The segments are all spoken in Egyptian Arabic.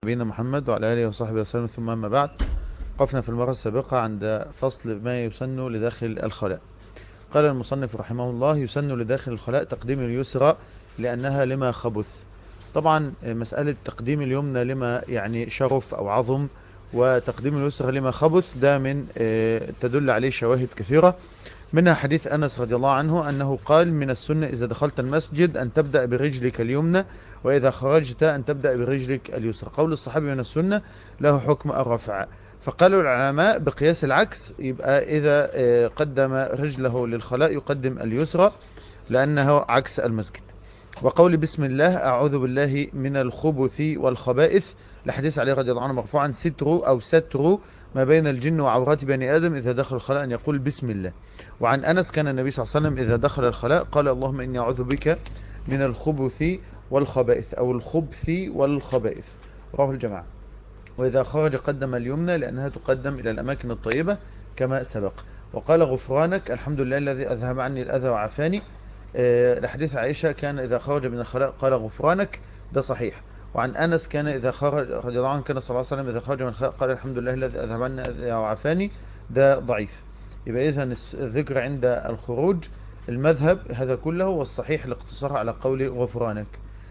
نبينا محمد وعلى آله وصحبه وسلم ثم أما بعد قفنا في المرة السابقة عند فصل ما يسن لداخل الخلاء قال المصنف رحمه الله يسن لداخل الخلاء تقديم اليسرى لأنها لما خبث طبعا مسألة تقديم اليمنى لما يعني شرف أو عظم وتقديم اليسرى لما خبث ده من تدل عليه شواهد كثيرة منها حديث أنس رضي الله عنه أنه قال من السنة إذا دخلت المسجد أن تبدأ برجلك اليمنى وإذا خرجت أن تبدأ برجلك اليسرى قول الصحابي من السنة له حكم الرفع فقالوا العلماء بقياس العكس يبقى إذا قدم رجله للخلاء يقدم اليسرى لأنه عكس المسجد وقول بسم الله أعوذ بالله من الخبث والخبائث لحديث عليه رضي الله عنه مرفوعا ستر أو ستر ما بين الجن وعورات بني آدم إذا دخل الخلاء أن يقول بسم الله وعن أنس كان النبي صلى الله عليه وسلم إذا دخل الخلاء قال اللهم إني أعوذ بك من الخبث والخبائث أو الخبث والخبائث رواه الجماعة وإذا خرج قدم اليمنى لأنها تقدم إلى الأماكن الطيبة كما سبق وقال غفرانك الحمد لله الذي أذهب عني الأذى وعافاني أه لحديث عائشة كان إذا خرج من الخلاء قال غفرانك ده صحيح وعن أنس كان إذا خرج رضي الله عنه كان صلى الله عليه وسلم إذا خرج من الخلاء قال الحمد لله الذي أذهب عني الأذى وعافاني ده ضعيف يبقى إذا الذكر عند الخروج المذهب هذا كله والصحيح الاقتصار على قول غفرانك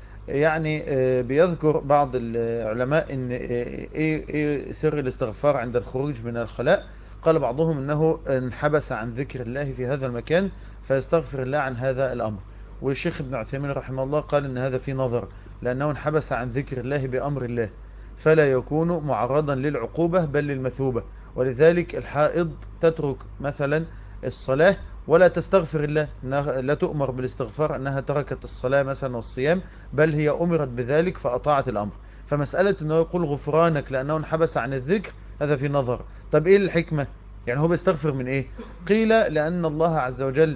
يعني بيذكر بعض العلماء ان ايه, إيه سر الاستغفار عند الخروج من الخلاء قال بعضهم انه انحبس عن ذكر الله في هذا المكان فيستغفر الله عن هذا الامر والشيخ ابن عثيمين رحمه الله قال ان هذا في نظر لانه انحبس عن ذكر الله بامر الله فلا يكون معرضا للعقوبة بل للمثوبة ولذلك الحائض تترك مثلا الصلاة ولا تستغفر الله لا تؤمر بالاستغفار أنها تركت الصلاة مثلا والصيام بل هي أمرت بذلك فأطاعت الأمر فمسألة أنه يقول غفرانك لأنه انحبس عن الذكر هذا في نظر طب إيه الحكمة يعني هو بيستغفر من إيه قيل لأن الله عز وجل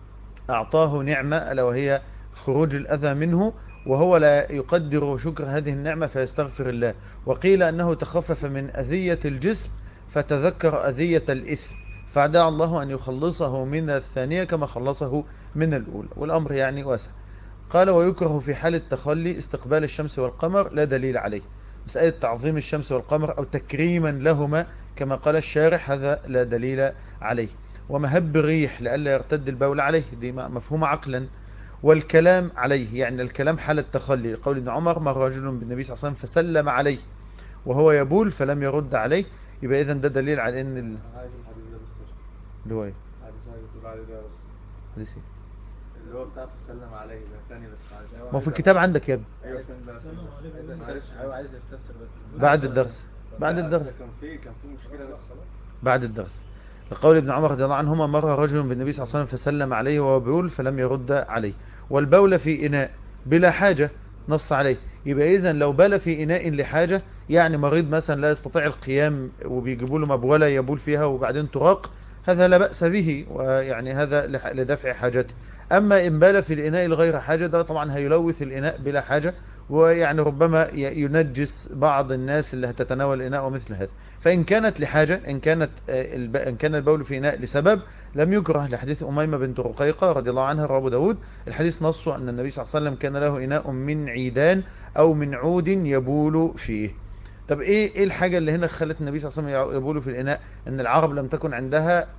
أعطاه نعمة ألا وهي خروج الأذى منه وهو لا يقدر شكر هذه النعمة فيستغفر الله وقيل أنه تخفف من أذية الجسم فتذكر أذية الإثم فدعا الله أن يخلصه من الثانية كما خلصه من الأولى والأمر يعني واسع قال ويكره في حال التخلي استقبال الشمس والقمر لا دليل عليه مسألة تعظيم الشمس والقمر أو تكريما لهما كما قال الشارح هذا لا دليل عليه ومهب الريح لئلا يرتد البول عليه دي مفهوم عقلا والكلام عليه يعني الكلام حال التخلي قول ابن عمر مر رجل بالنبي صلى الله عليه وسلم فسلم عليه وهو يبول فلم يرد عليه يبقى اذا ده دليل على ان ال... عايز الحديث ده بس اللي هو ايه حديث اللي بتقول عليه ده بس حديث ايه اللي هو بتاع فسلم عليه ده ثاني بس عايز ما هو في الكتاب عندك يا ابني ايوه ثاني بقى عايز استفسر ايوه عايز استفسر بس بعد الدرس بعد لا، الدرس كان في كان في مشكله بس بعد الدرس لقول ابن عمر رضي الله عنهما مر رجل بالنبي صلى الله عليه وسلم فسلم عليه وهو بيقول فلم يرد عليه والبول في إناء بلا حاجة نص عليه يبقى إذا لو بال في إناء لحاجة يعني مريض مثلا لا يستطيع القيام وبيجيبوا له مبولة يبول فيها وبعدين تراق هذا لا بأس به ويعني هذا لح- لدفع حاجته أما إن بال في الإناء لغير حاجة ده طبعا هيلوث الإناء بلا حاجة ويعني ربما ي- ينجس بعض الناس اللي هتتناول الإناء ومثل هذا فإن كانت لحاجة إن كانت آه، الب- إن كان البول في إناء لسبب لم يكره لحديث أميمة بنت رقيقة رضي الله عنها رواه أبو داود الحديث نصه أن النبي صلى الله عليه وسلم كان له إناء من عيدان أو من عود يبول فيه طب ايه ايه الحاجة اللي هنا خلت النبي صلى الله عليه وسلم يبول في الإناء ان العرب لم تكن عندها آه،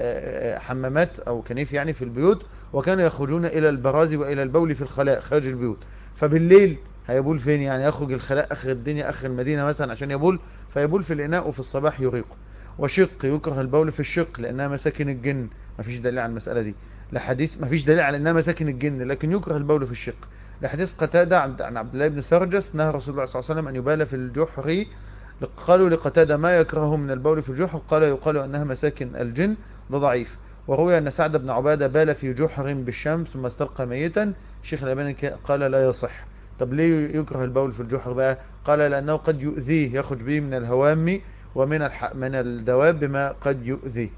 آه، حمامات او كنيف يعني في البيوت وكانوا يخرجون الى البرازي والى البول في الخلاء خارج البيوت فبالليل هيبول فين يعني يخرج الخلاء اخر الدنيا اخر المدينة مثلا عشان يبول فيبول في الإناء وفي الصباح يريقه وشق يكره البول في الشق لأنها مساكن الجن مفيش دليل على المسألة دي لحديث مفيش دليل على أنها مساكن الجن لكن يكره البول في الشق لحديث قتادة عن عن عبد الله بن سرجس نهى رسول الله صلى الله عليه وسلم أن يبال في الجحر قالوا لقتادة ما يكره من البول في الجحر قال يقال أنها مساكن الجن ده ضعيف وروي أن سعد بن عبادة بال في جحر بالشمس ثم استلقى ميتا الشيخ الألباني ك- قال لا يصح طب ليه يكره البول في الجحر بقى قال لأنه قد يؤذيه يخرج به من الهوام ومن الح... من الدواب بما قد يؤذيه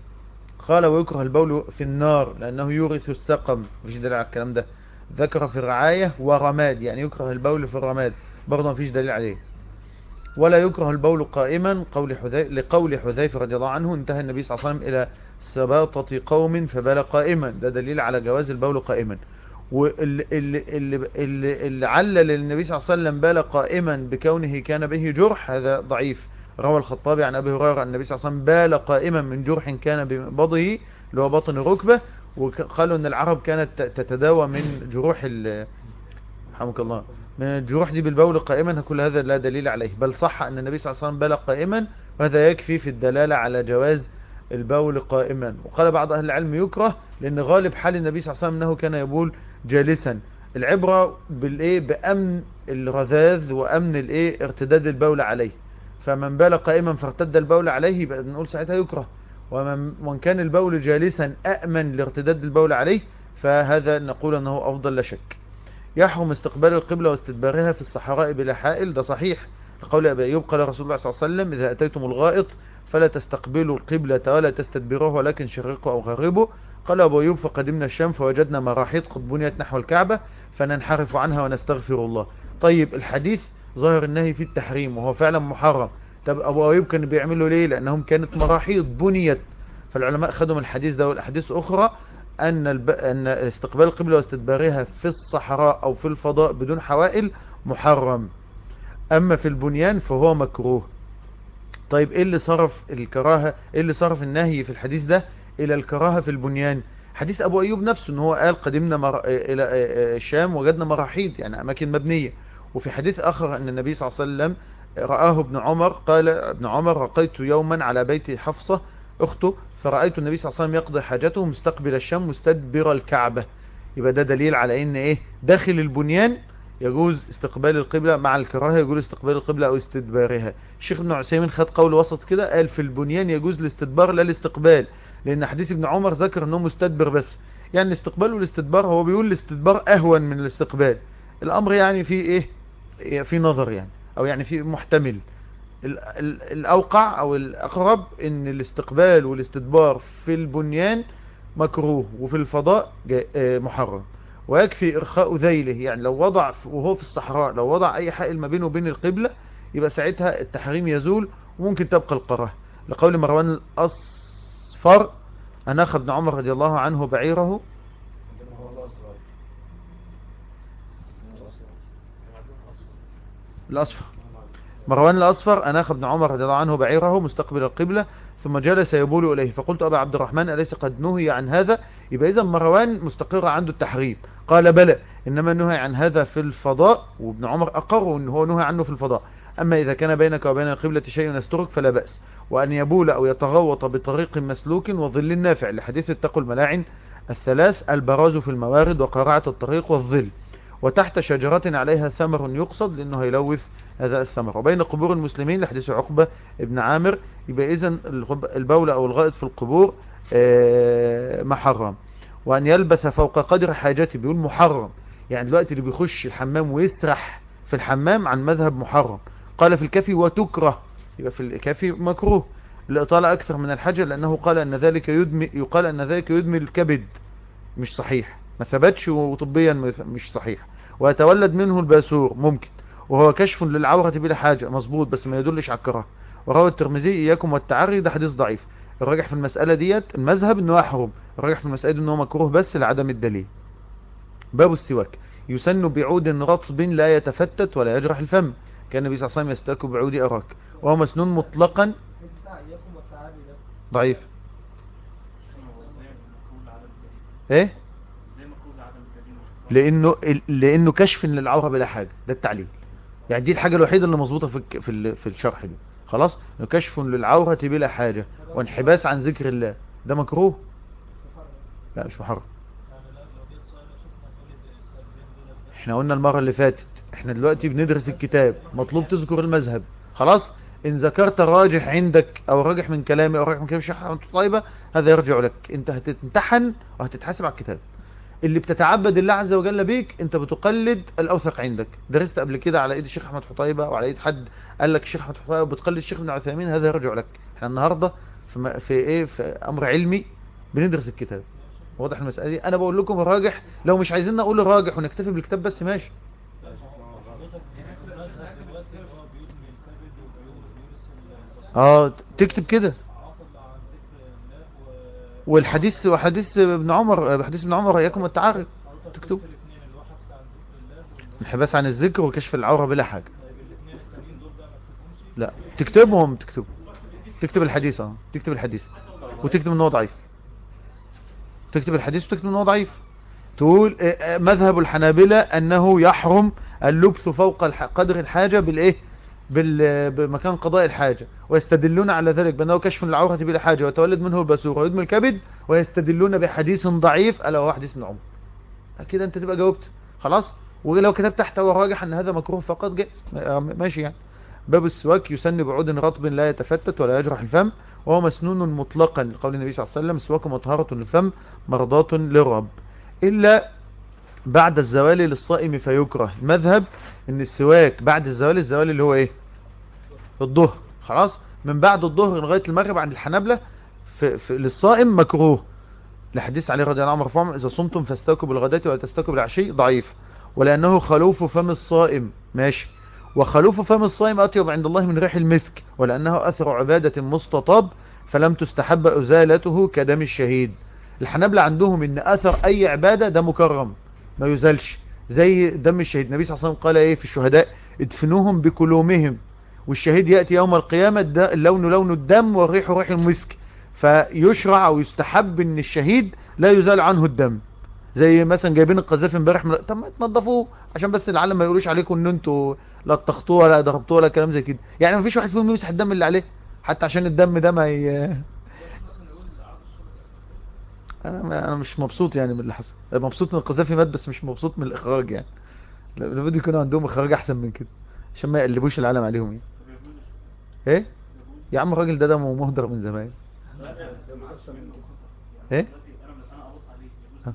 قال ويكره البول في النار لأنه يورث السقم مفيش دليل على الكلام ده ذكر في الرعاية ورماد يعني يكره البول في الرماد برضه مفيش دليل عليه ولا يكره البول قائما قول حذي... لقول حذيفة رضي الله عنه انتهى النبي صلى الله عليه وسلم إلى سباطة قوم فبال قائما ده دليل على جواز البول قائما واللي اللي اللي اللي اللي علل النبي صلى الله عليه وسلم بال قائما بكونه كان به جرح هذا ضعيف روى الخطابي عن ابي هريره أن النبي صلى الله عليه وسلم بال قائما من جرح كان ببضه اللي هو بطن الركبه وقالوا ان العرب كانت تتداوى من جروح ال رحمك الله من الجروح دي بالبول قائما كل هذا لا دليل عليه بل صح ان النبي صلى الله عليه وسلم بال قائما وهذا يكفي في الدلاله على جواز البول قائما وقال بعض أهل العلم يكره لأن غالب حال النبي صلى الله عليه وسلم أنه كان يبول جالسا العبرة بالإيه بأمن الرذاذ وأمن الإيه ارتداد البول عليه فمن بال قائما فارتد البول عليه يبقى نقول ساعتها يكره ومن وان كان البول جالسا أأمن لارتداد البول عليه فهذا نقول أنه أفضل لا شك يحرم استقبال القبلة واستدبارها في الصحراء بلا حائل ده صحيح لقول أبي أيوب قال رسول الله صلى الله عليه وسلم إذا أتيتم الغائط فلا تستقبلوا القبلة ولا تستدبروه ولكن شرقوا أو غربوا قال أبو أيوب فقدمنا الشام فوجدنا مراحيض قد بنيت نحو الكعبة فننحرف عنها ونستغفر الله طيب الحديث ظاهر النهي في التحريم وهو فعلا محرم طب أبو أيوب كان بيعملوا ليه لأنهم كانت مراحيض بنيت فالعلماء خدوا من الحديث ده والأحاديث أخرى أن, الب... أن استقبال القبلة واستدبارها في الصحراء أو في الفضاء بدون حوائل محرم أما في البنيان فهو مكروه طيب ايه اللي صرف الكراهة ايه اللي صرف النهي في الحديث ده الى الكراهة في البنيان حديث ابو ايوب نفسه ان هو قال قدمنا مر... الى الشام وجدنا مراحيض يعني اماكن مبنية وفي حديث اخر ان النبي صلى الله عليه وسلم رآه ابن عمر قال ابن عمر رقيت يوما على بيت حفصة اخته فرأيت النبي صلى الله عليه وسلم يقضي حاجته مستقبل الشام مستدبر الكعبة يبقى ده دليل على ان ايه داخل البنيان يجوز استقبال القبلة مع الكراهة يجوز استقبال القبلة او استدبارها الشيخ ابن عثيمين خد قول وسط كده قال في البنيان يجوز الاستدبار لا الاستقبال لان حديث ابن عمر ذكر انه مستدبر بس يعني الاستقبال والاستدبار هو بيقول الاستدبار اهون من الاستقبال الامر يعني في ايه في نظر يعني او يعني في محتمل الاوقع او الاقرب ان الاستقبال والاستدبار في البنيان مكروه وفي الفضاء محرم ويكفي إرخاء ذيله يعني لو وضع وهو في الصحراء لو وضع أي حائل ما بينه وبين القبلة يبقى ساعتها التحريم يزول وممكن تبقى القراه لقول مروان الأصفر أناخ ابن عمر رضي الله عنه بعيره الأصفر مروان الأصفر أناخ ابن عمر رضي الله عنه بعيره مستقبل القبلة ثم جلس يبول إليه فقلت أبا عبد الرحمن أليس قد نهي عن هذا يبقى إذا مروان مستقر عنده التحريم قال بلى إنما نهي عن هذا في الفضاء وابن عمر أقر أنه هو نهي عنه في الفضاء أما إذا كان بينك وبين القبلة شيء يسترك فلا بأس وأن يبول أو يتغوط بطريق مسلوك وظل نافع لحديث اتقوا الملاعن الثلاث البراز في الموارد وقراعة الطريق والظل وتحت شجرة عليها ثمر يقصد لأنه يلوث هذا الثمر وبين قبور المسلمين لحديث عقبة ابن عامر يبقى إذن البول أو الغائط في القبور محرم وأن يلبث فوق قدر حاجته بيقول محرم يعني دلوقتي اللي بيخش الحمام ويسرح في الحمام عن مذهب محرم قال في الكافي وتكره يبقى في الكافي مكروه الإطالة أكثر من الحجر لأنه قال أن ذلك يدمي يقال أن ذلك يدمي الكبد مش صحيح ما ثبتش وطبيا مش صحيح ويتولد منه الباسور ممكن وهو كشف للعورة بلا حاجة مظبوط بس ما يدلش على الكراهه وروى الترمذي إياكم والتعري ده حديث ضعيف الراجح في المسألة ديت المذهب انه يحرم الراجح في المسألة دي انه مكروه بس لعدم الدليل باب السواك يسن بعود رطب لا يتفتت ولا يجرح الفم كان النبي صلى الله عليه وسلم يستاك بعود أراك وهو مسنون مطلقا ضعيف ايه لانه لانه كشف للعوره بلا حاجه ده التعليل يعني دي الحاجه الوحيده اللي مظبوطه في في في الشرح دي خلاص كشف للعوره بلا حاجه وانحباس عن ذكر الله ده مكروه لا مش محرم احنا قلنا المره اللي فاتت احنا دلوقتي بندرس الكتاب مطلوب تذكر المذهب خلاص ان ذكرت راجح عندك او راجح من كلامي او راجح من كلام الشيخ طيبه هذا يرجع لك انت هتتمتحن وهتتحاسب على الكتاب اللي بتتعبد الله عز وجل بيك انت بتقلد الاوثق عندك درست قبل كده على ايد الشيخ احمد حطيبه وعلى ايد حد قال لك الشيخ احمد حطيبه بتقلد الشيخ ابن عثيمين هذا يرجع لك احنا النهارده في, في ايه في امر علمي بندرس الكتاب واضح المساله دي انا بقول لكم الراجح لو مش عايزين نقول الراجح ونكتفي بالكتاب بس ماشي اه تكتب كده والحديث وحديث ابن عمر حديث ابن عمر اياكم التعارف تكتب انحباس عن الذكر وكشف العورة بلا حاجة لا تكتبهم تكتب تكتب الحديث اه تكتب الحديث وتكتب ان هو ضعيف تكتب الحديث وتكتب ان هو ضعيف تقول آه، آه، مذهب الحنابلة انه يحرم اللبس فوق الح- قدر الحاجة بالايه بال- بمكان قضاء الحاجة ويستدلون على ذلك بأنه كشف العورة بلا حاجة وتولد منه البثور ويدمي الكبد ويستدلون بحديث ضعيف ألا وهو حديث ابن عمر كده انت تبقى جاوبت خلاص ولو كتبت تحت وراجح ان هذا مكروه فقط جائز آه، ماشي يعني باب السواك يسن بعود رطب لا يتفتت ولا يجرح الفم وهو مسنون مطلقا لقول النبي صلى الله عليه وسلم سواك مطهرة للفم مرضاة للرب إلا بعد الزوال للصائم فيكره المذهب ان السواك بعد الزوال الزوال اللي هو ايه الظهر خلاص من بعد الظهر لغاية المغرب عند الحنابلة في في للصائم مكروه لحديث عليه رضي الله عنه مرفوع إذا صمتم فاستوكوا بالغداة ولا تستوكوا بالعشي ضعيف ولأنه خلوف فم الصائم ماشي وخلوف فم الصائم أطيب عند الله من ريح المسك ولأنه أثر عبادة مستطاب فلم تستحب أزالته كدم الشهيد الحنابلة عندهم ان أثر أي عبادة ده مكرم ما يزالش زي دم الشهيد النبي صلى الله عليه وسلم قال ايه في الشهداء ادفنوهم بكلومهم والشهيد يأتي يوم القيامة الد- اللون لون الدم والريح ريح المسك فيشرع او يستحب ان الشهيد لا يزال عنه الدم زي مثلا جايبين القذافي امبارح من... طب ما تنضفوه عشان بس العالم ما يقولوش عليكم ان انتوا لا تخطوه ولا ضربتوه ولا كلام زي كده يعني ما فيش واحد فيهم يمسح الدم اللي عليه حتى عشان الدم ده ما ي... انا ما انا مش مبسوط يعني من اللي حصل مبسوط من القذافي مات بس مش مبسوط من الاخراج يعني لابد يكون عندهم اخراج احسن من كده عشان ما يقلبوش العالم عليهم يعني. ايه يا عم الراجل ده دمه مهدر من زمان ايه ها.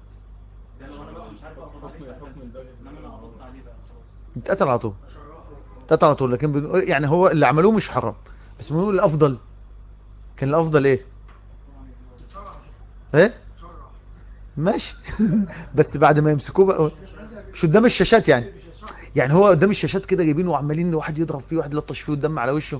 اتقتل على طول اتقتل على طول لكن بنقول يعني هو اللي عملوه مش حرام بس بنقول الافضل كان الافضل ايه ايه ماشي بس بعد ما يمسكوه بقى مش قدام الشاشات يعني يعني هو قدام الشاشات كده جايبينه وعمالين واحد يضرب فيه واحد يلطش فيه والدم على وشه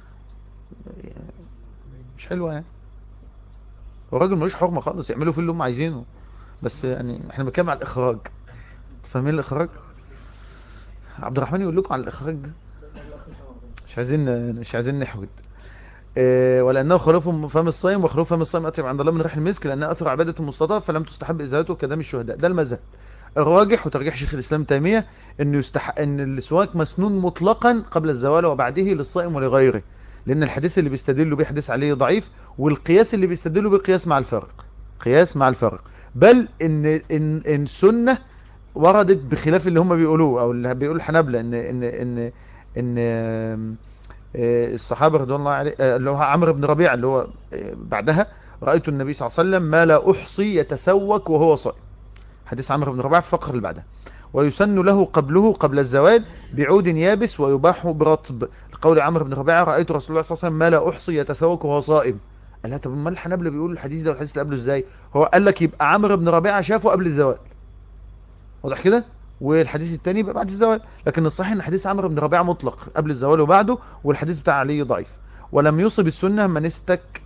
مش حلوه يعني هو الراجل ملوش حرمه خالص يعملوا فيه اللي هم عايزينه بس يعني احنا بنتكلم على الاخراج فاهمين الاخراج عبد الرحمن يقول لكم على الاخراج ده مش عايزين مش عايزين نحود إيه، ولانه خلوف فم الصائم وخلوف فم الصائم اطيب عند الله من ريح المسك لانه اثر عباده المستضاف فلم تستحب ازالته كدم الشهداء ده المذهب الراجح وترجيح شيخ الاسلام تيميه انه يستح ان السواك مسنون مطلقا قبل الزوال وبعده للصائم ولغيره لان الحديث اللي بيستدلوا بيه حديث عليه ضعيف والقياس اللي بيستدلوا بيه قياس مع الفرق قياس مع الفرق بل ان ان ان السنه وردت بخلاف اللي هم بيقولوه او اللي بيقول الحنابلة ان ان ان ان آم، آه، الصحابه رضوان الله عليه آه، اللي هو عمرو بن ربيعه اللي هو آه، بعدها رايت النبي صلى الله عليه وسلم ما لا احصي يتسوك وهو صائم حديث عمرو بن ربيعه في الفقره اللي بعدها ويسن له قبله قبل الزوال بعود يابس ويباح برطب لقول عمرو بن ربيعه رايت رسول الله صلى الله عليه وسلم ما لا احصي يتسوك وهو صائم قال لها طب امال الحنابلة بيقولوا الحديث ده والحديث اللي قبله ازاي هو قال لك يبقى عمرو بن ربيعه شافه قبل الزوال واضح كده والحديث الثاني يبقى بعد الزوال لكن الصحيح ان حديث عمرو بن ربيعه مطلق قبل الزوال وبعده والحديث بتاع علي ضعيف ولم يصب السنه من استك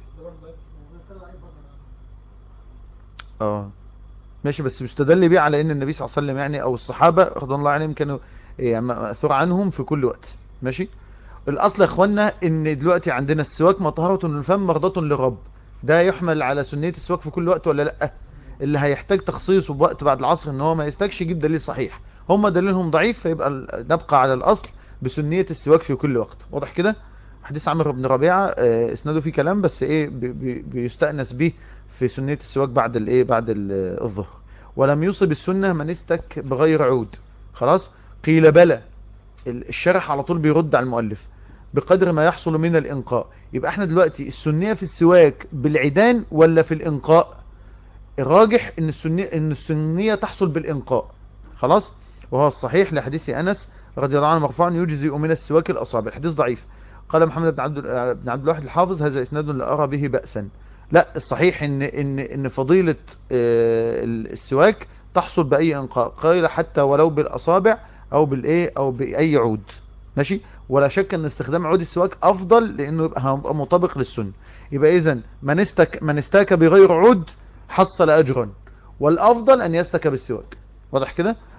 اه ماشي بس مستدل بيه على ان النبي صلى الله عليه وسلم يعني او الصحابه رضوان الله عليهم كانوا يعني مأثور عنهم في كل وقت ماشي الاصل يا اخوانا ان دلوقتي عندنا السواك مطهره للفم مرضاه للرب ده يحمل على سنيه السواك في كل وقت ولا لا اللي هيحتاج تخصيصه بوقت بعد العصر ان هو ما يستكش يجيب دليل صحيح هم دليلهم ضعيف فيبقى ال- نبقى على الاصل بسنيه السواك في كل وقت واضح كده حديث عمرو بن ربيعه آه، اسناده فيه كلام بس ايه بي- بي- بيستأنس به في سنيه السواك بعد الايه بعد ال- الظهر ولم يصب السنه من استك بغير عود خلاص قيل بلى ال- الشرح على طول بيرد على المؤلف بقدر ما يحصل من الانقاء يبقى احنا دلوقتي السنيه في السواك بالعيدان ولا في الانقاء الراجح ان السنية ان السنية تحصل بالانقاء خلاص وهو الصحيح لحديث انس رضي الله عنه مرفوعا يجزئ من السواك الاصابع الحديث ضعيف قال محمد بن عبد بن عبد الواحد الحافظ هذا اسناد لا ارى به بأسا لا الصحيح ان ان ان فضيلة آه، السواك تحصل باي انقاء قال حتى ولو بالاصابع او بالايه او باي عود ماشي ولا شك ان استخدام عود السواك افضل لانه يبقى هيبقى مطابق للسنه يبقى اذا من استك من استاك بغير عود حصل اجرا والافضل ان يستك بالسواك واضح كده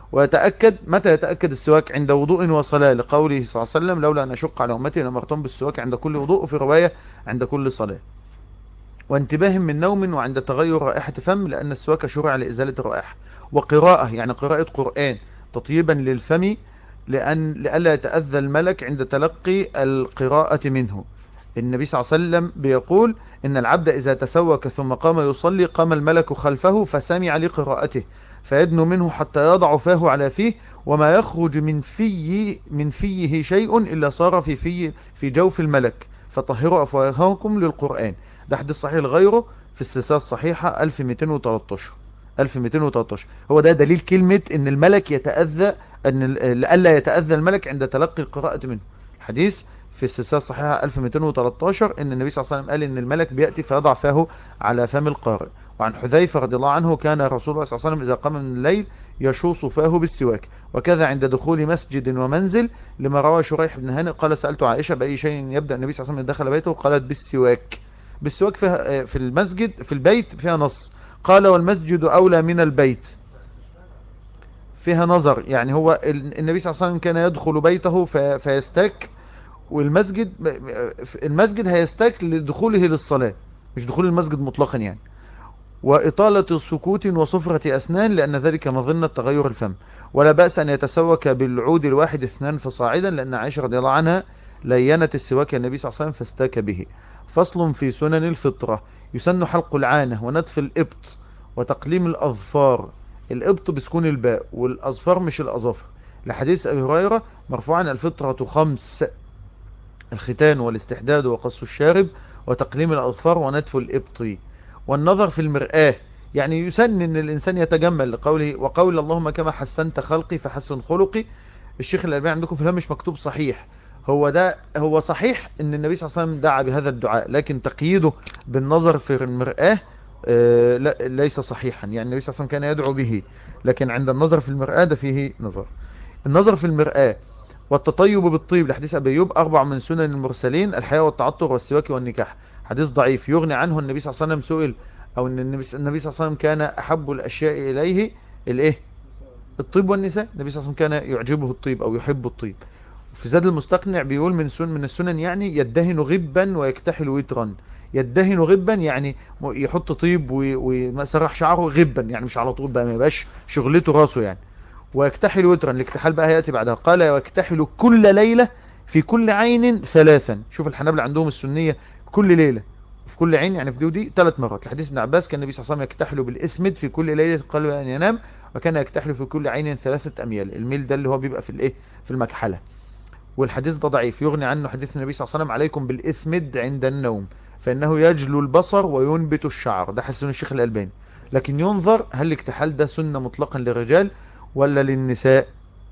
ويتأكد متى يتأكد السواك عند وضوء وصلاة لقوله صلى الله عليه وسلم لولا أن أشق على أمتي لأمرتهم بالسواك عند كل وضوء وفي رواية عند كل صلاة وانتباه من نوم وعند تغير رائحة فم لأن السواك شرع لإزالة الرائحة وقراءة يعني قراءة قرآن تطيبا للفم لأن لألا يتأذى الملك عند تلقي القراءة منه النبي صلى الله عليه وسلم بيقول إن العبد إذا تسوك ثم قام يصلي قام الملك خلفه فسمع لقراءته فيدنو منه حتى يضع فاه على فيه وما يخرج من فيه من فيه شيء إلا صار في فيه في جوف الملك فطهروا أفواهكم للقرآن ده حديث صحيح لغيره في السلسلة الصحيحة 1213 1213 هو ده دليل كلمة ان الملك يتأذى ان لألا يتأذى الملك عند تلقي القراءة منه الحديث في السلسلة الصحيحة 1213 ان النبي صلى الله عليه وسلم قال ان الملك بيأتي فيضع فاه على فم القارئ وعن حذيفة رضي الله عنه كان رسول الله صلى الله عليه وسلم إذا قام من الليل يشوص فاه بالسواك وكذا عند دخول مسجد ومنزل لما روى شريح بن هانئ قال سألت عائشة بأي شيء يبدأ النبي صلى الله عليه وسلم دخل بيته قالت بالسواك بالسواك فيها في المسجد في البيت فيها نص قال والمسجد أولى من البيت فيها نظر يعني هو النبي صلى الله عليه وسلم كان يدخل بيته فيستك والمسجد المسجد هيستك لدخوله للصلاة مش دخول المسجد مطلقا يعني وإطالة سكوت وصفرة أسنان لأن ذلك مظنة تغير الفم ولا بأس أن يتسوك بالعود الواحد اثنان فصاعدا لأن عائشة رضي الله عنها لينت السواك النبي صلى الله عليه وسلم فاستاك به فصل في سنن الفطرة يسن حلق العانة ونتف الإبط وتقليم الأظفار الإبط بسكون الباء والأظفار مش الأظافر لحديث أبي هريرة مرفوعا الفطرة خمس الختان والاستحداد وقص الشارب وتقليم الأظفار ونتف الإبط والنظر في المرآة يعني يسن ان الانسان يتجمل لقوله وقول اللهم كما حسنت خلقي فحسن خلقي الشيخ الالباني عندكم في الهامش مكتوب صحيح هو ده هو صحيح ان النبي صلى الله عليه وسلم دعا بهذا الدعاء لكن تقييده بالنظر في المرآة آه ليس صحيحا يعني النبي صلى الله عليه وسلم كان يدعو به لكن عند النظر في المرآة ده فيه نظر النظر في المرآة والتطيب بالطيب لحديث أبي أيوب أربع من سنن المرسلين الحياة والتعطر والسواك والنكاح حديث ضعيف يغني عنه النبي صلى الله عليه وسلم سئل او ان النبي صلى الله عليه وسلم كان احب الاشياء اليه الايه الطيب والنساء النبي صلى الله عليه وسلم كان يعجبه الطيب او يحب الطيب في زاد المستقنع بيقول من سنن من السنن يعني يدهن غبا ويكتحل وترا يدهن غبا يعني يحط طيب ويسرح شعره غبا يعني مش على طول بقى ما يبقاش شغلته راسه يعني ويكتحل وترا الاكتحال بقى هياتي بعدها قال ويكتحل كل ليله في كل عين ثلاثا شوف الحنابلة عندهم السنية كل ليلة في كل عين يعني في دي ودي ثلاث مرات الحديث ابن عباس كان النبي صلى الله عليه وسلم يكتحل بالإثمد في كل ليلة قبل أن ينام وكان يكتحل في كل عين ثلاثة أميال الميل ده اللي هو بيبقى في الايه في المكحلة والحديث ده ضعيف يغني عنه حديث النبي صلى الله عليه وسلم عليكم بالإثمد عند النوم فإنه يجلو البصر وينبت الشعر ده حسن الشيخ الألباني لكن ينظر هل الاكتحال ده سنة مطلقا للرجال ولا للنساء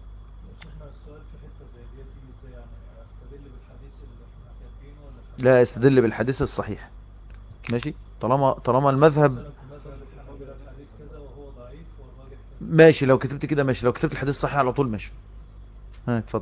لا يستدل بالحديث الصحيح ماشي طالما طالما المذهب ماشي لو كتبت كده ماشي لو كتبت الحديث الصحيح على طول ماشي ها اتفضل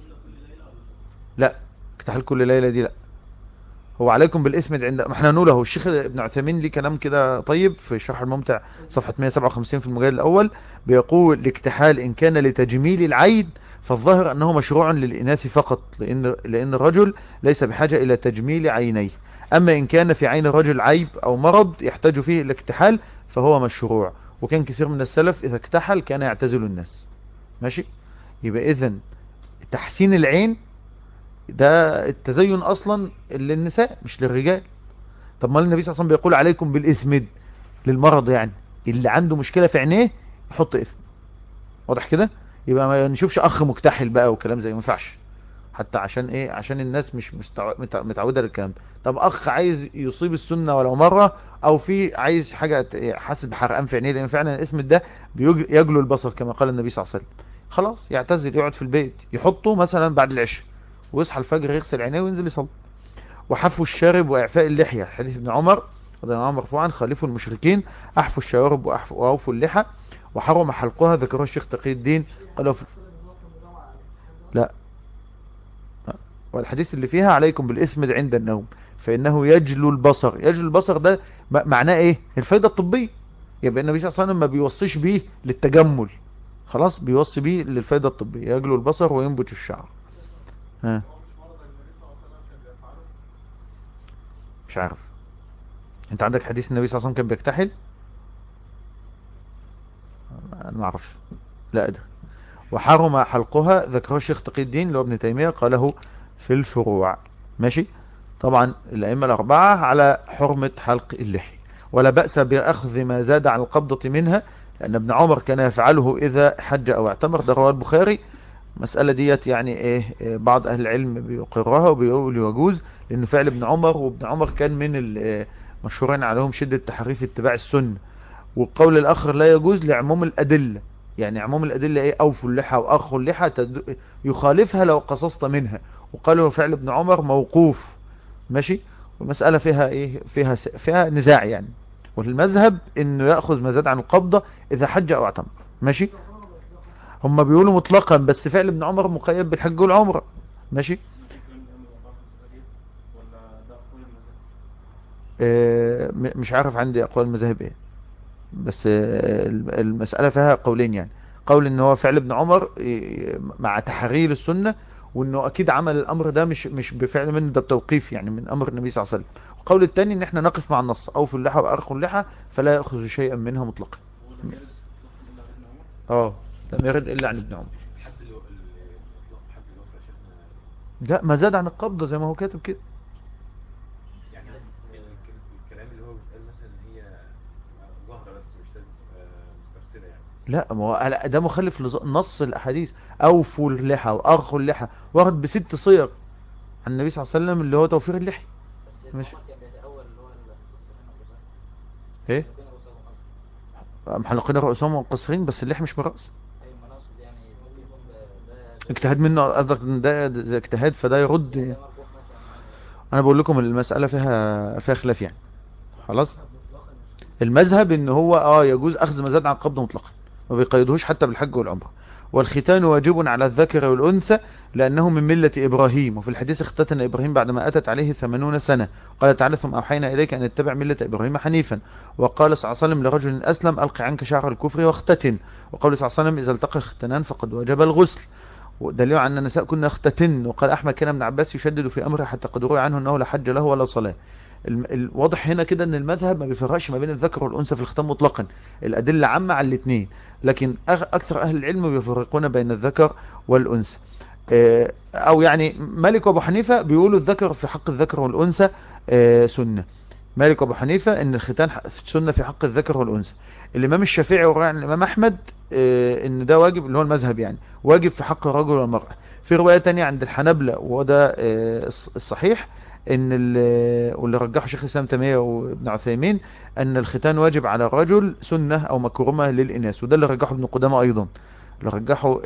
لا اكتحل كل ليلة دي لا هو عليكم بالاسم عند ما احنا نقوله الشيخ ابن عثيمين ليه كلام كده طيب في الشرح الممتع صفحة 157 في المجلد الاول بيقول الاكتحال ان كان لتجميل العين فالظاهر أنه مشروع للإناث فقط لأن, لأن الرجل ليس بحاجة إلى تجميل عينيه أما إن كان في عين الرجل عيب أو مرض يحتاج فيه الاكتحال فهو مشروع وكان كثير من السلف إذا اكتحل كان يعتزل الناس ماشي يبقى إذن تحسين العين ده التزين أصلا للنساء مش للرجال طب ما النبي صلى الله عليه وسلم بيقول عليكم بالإثمد للمرض يعني اللي عنده مشكلة في عينيه يحط إثم واضح كده يبقى ما نشوفش اخ مكتحل بقى وكلام زي ما ينفعش حتى عشان ايه عشان الناس مش متعوده للكلام طب اخ عايز يصيب السنه ولو مره او في عايز حاجه حاسس بحرقان في عينيه لان فعلا الاسم ده يجلو البصر كما قال النبي صلى الله عليه وسلم خلاص يعتزل يقعد في البيت يحطه مثلا بعد العشاء ويصحى الفجر يغسل عينيه وينزل يصلي وحفو الشارب واعفاء اللحيه حديث ابن عمر رضي الله عنه مرفوعا خالفوا المشركين احفوا الشوارب واوفوا اللحى وحرم حلقها ذكره الشيخ تقي الدين قالوا في لا والحديث اللي فيها عليكم بالإثم عند النوم فإنه يجلو البصر يجلو البصر ده معناه إيه الفايدة الطبية يبقى النبي صلى الله عليه وسلم ما بيوصيش بيه للتجمل خلاص بيوصي بيه للفائدة الطبية يجلو البصر وينبت الشعر ها مش عارف انت عندك حديث النبي صلى الله عليه وسلم كان بيكتحل انا ما اعرفش لا ادري وحرم حلقها ذكره الشيخ تقي الدين اللي هو ابن تيمية قاله في الفروع ماشي طبعا الأئمة الأربعة على حرمة حلق اللحية ولا بأس بأخذ ما زاد عن القبضة منها لأن ابن عمر كان يفعله إذا حج أو اعتمر ده رواه البخاري مسألة ديت يعني إيه, إيه بعض أهل العلم بيقرها وبيقول يجوز لأنه فعل ابن عمر وابن عمر كان من المشهورين عليهم شدة تحريف اتباع السنة والقول الآخر لا يجوز لعموم الأدلة يعني عموم الأدلة إيه أوفوا اللحى وأخوا اللحى يخالفها لو قصصت منها وقالوا فعل ابن عمر موقوف ماشي والمسألة فيها إيه فيها فيها نزاع يعني والمذهب إنه يأخذ ما زاد عن القبضة إذا حج أو اعتمر ماشي هم بيقولوا مطلقا بس فعل ابن عمر مقيد بالحج والعمرة ماشي اه مش عارف عندي أقوال المذاهب إيه بس المسألة فيها قولين يعني قول ان هو فعل ابن عمر مع تحرير السنة وانه اكيد عمل الامر ده مش مش بفعل منه ده بتوقيف يعني من امر النبي صلى الله عليه وسلم القول الثاني ان احنا نقف مع النص او في اللحى وارخوا اللحى فلا ياخذ شيئا منها مطلقا اه لم يرد الا عن ابن عمر لا ما زاد عن القبضة زي ما هو كاتب كده يعني الكلام اللي هو بيتقال مثلا ان هي ظاهره بس مش لازم تبقى مستفسره يعني لا ما هو ده مخالف لنص الاحاديث اوفوا اللحى وارخوا اللحى ورد بست صيغ عن النبي صلى الله عليه وسلم اللي هو توفير اللحى ماشي ايه محلقين رؤوسهم ومقصرين بس اللحى مش برأس اجتهاد منه قصدك ده, ده اجتهاد فده يرد انا بقول لكم المسألة فيها فيها خلاف يعني خلاص المذهب ان هو اه يجوز اخذ ما زاد عن قبضه مطلقا ما بيقيدوش حتى بالحج والعمره والختان واجب على الذكر والأنثى لأنه من ملة إبراهيم وفي الحديث اختتن إبراهيم بعدما أتت عليه ثمانون سنة قال تعالى ثم أوحينا إليك أن اتبع ملة إبراهيم حنيفا وقال صلى الله عليه وسلم لرجل أسلم ألقي عنك شعر الكفر واختتن وقال صلى الله عليه وسلم إذا التقى الختنان فقد وجب الغسل ودليل عن النساء كنا اختتن وقال أحمد كان ابن عباس يشدد في أمره حتى قد روي عنه أنه لا حج له ولا صلاة الواضح هنا كده ان المذهب ما بيفرقش ما بين الذكر والانثى في الختام مطلقا الادله عامه على الاثنين لكن اكثر اهل العلم بيفرقون بين الذكر والانثى او يعني مالك وابو حنيفه بيقولوا الذكر في حق الذكر والانثى سنه مالك وابو حنيفه ان الختان سنه في حق الذكر والانثى الامام الشافعي وراء الامام احمد ان ده واجب اللي هو المذهب يعني واجب في حق الرجل والمراه في روايه ثانيه عند الحنابلة وده الصحيح ان واللي رجحه شيخ الاسلام تيميه وابن عثيمين ان الختان واجب على الرجل سنه او مكرمه للاناث وده اللي رجحه ابن قدامه ايضا اللي رجحه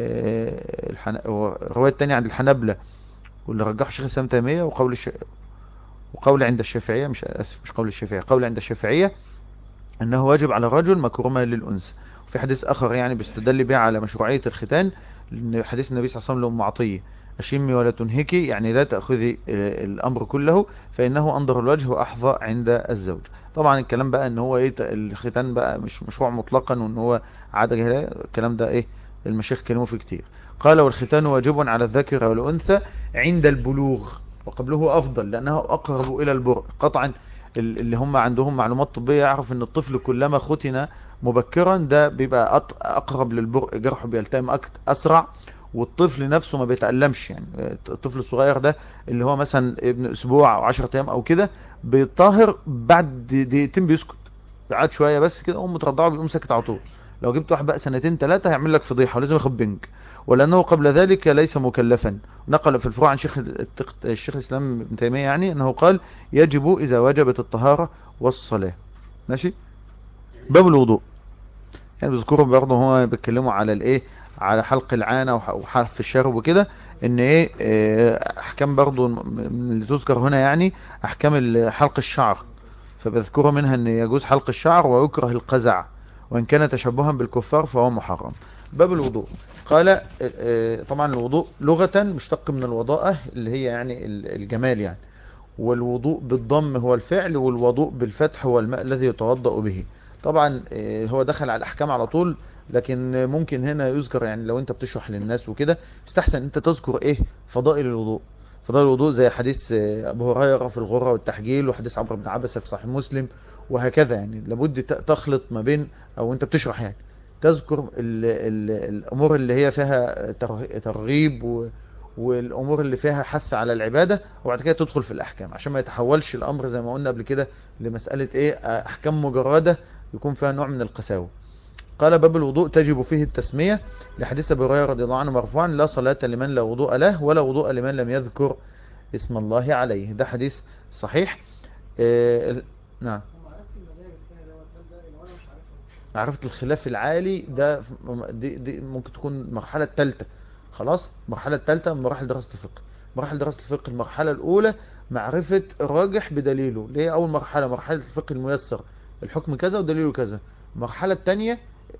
الروايه الثانيه عند الحنابلة واللي رجحه شيخ الاسلام تيميه وقول الش... وقول عند الشافعيه مش اسف مش قول الشافعيه قول عند الشافعيه انه واجب على الرجل مكرمه للانثى وفي حديث اخر يعني بيستدل به على مشروعيه الختان لان حديث النبي صلى الله عليه وسلم لام عطيه أشمي ولا تنهكي يعني لا تأخذي الأمر كله فإنه أنظر الوجه وأحظى عند الزوج طبعا الكلام بقى ان هو ايه الختان بقى مش مشروع مطلقا وان هو عادة جهلية الكلام ده ايه المشايخ كلموا فيه كتير قال والختان واجب على الذكر والأنثى عند البلوغ وقبله أفضل لأنه أقرب إلى البرء قطعا اللي هم عندهم معلومات طبية يعرف ان الطفل كلما ختن مبكرا ده بيبقى أقرب للبرء جرحه بيلتئم أسرع والطفل نفسه ما بيتألمش يعني الطفل الصغير ده اللي هو مثلا ابن اسبوع او 10 ايام او كده بيطهر بعد دقيقتين بيسكت قعد شويه بس كده قوم مترضعه بيقوم ساكت على طول لو جبت واحد بقى سنتين ثلاثه هيعمل لك فضيحه ولازم ياخد بنك ولانه قبل ذلك ليس مكلفا نقل في الفروع عن شيخ الشيخ الاسلام ابن تيميه يعني انه قال يجب اذا وجبت الطهاره والصلاه ماشي باب الوضوء يعني بيذكروا برضه هو بيتكلموا على الايه على حلق العانة وحرف الشرب وكده ان ايه احكام برضو اللي تذكر هنا يعني احكام حلق الشعر فبذكروا منها ان يجوز حلق الشعر ويكره القزع وان كان تشبها بالكفار فهو محرم باب الوضوء قال طبعا الوضوء لغة مشتق من الوضاءة اللي هي يعني الجمال يعني والوضوء بالضم هو الفعل والوضوء بالفتح هو الماء الذي يتوضأ به طبعا آه، هو دخل على الاحكام على طول لكن ممكن هنا يذكر يعني لو انت بتشرح للناس وكده يستحسن انت تذكر ايه فضائل الوضوء فضائل الوضوء زي حديث آه، ابو هريره في الغره والتحجيل وحديث عمرو بن عبسه في صحيح مسلم وهكذا يعني لابد ت- تخلط ما بين او انت بتشرح يعني تذكر ال ال الامور اللي هي فيها ترغ- ترغيب و والامور اللي فيها حث على العباده وبعد كده تدخل في الاحكام عشان ما يتحولش الامر زي ما قلنا قبل كده لمساله ايه آه، احكام مجرده يكون فيها نوع من القساوه قال باب الوضوء تجب فيه التسميه لحديث ابي هريره رضي الله عنه مرفوعا لا صلاه لمن لا وضوء له ولا وضوء لمن لم يذكر اسم الله عليه ده حديث صحيح آه، ال- نعم هم عرفت المذاهب الثانية دوت هل ده اللي انا مش عارفه معرفة الخلاف العالي ده ف- دي, دي ممكن تكون المرحلة الثالثة خلاص المرحلة الثالثة من مراحل دراسة الفقه مراحل دراسة الفقه المرحلة الأولى معرفة الراجح بدليله اللي هي أول مرحلة مرحلة الفقه الميسر الحكم كذا ودليله كذا المرحلة الثانية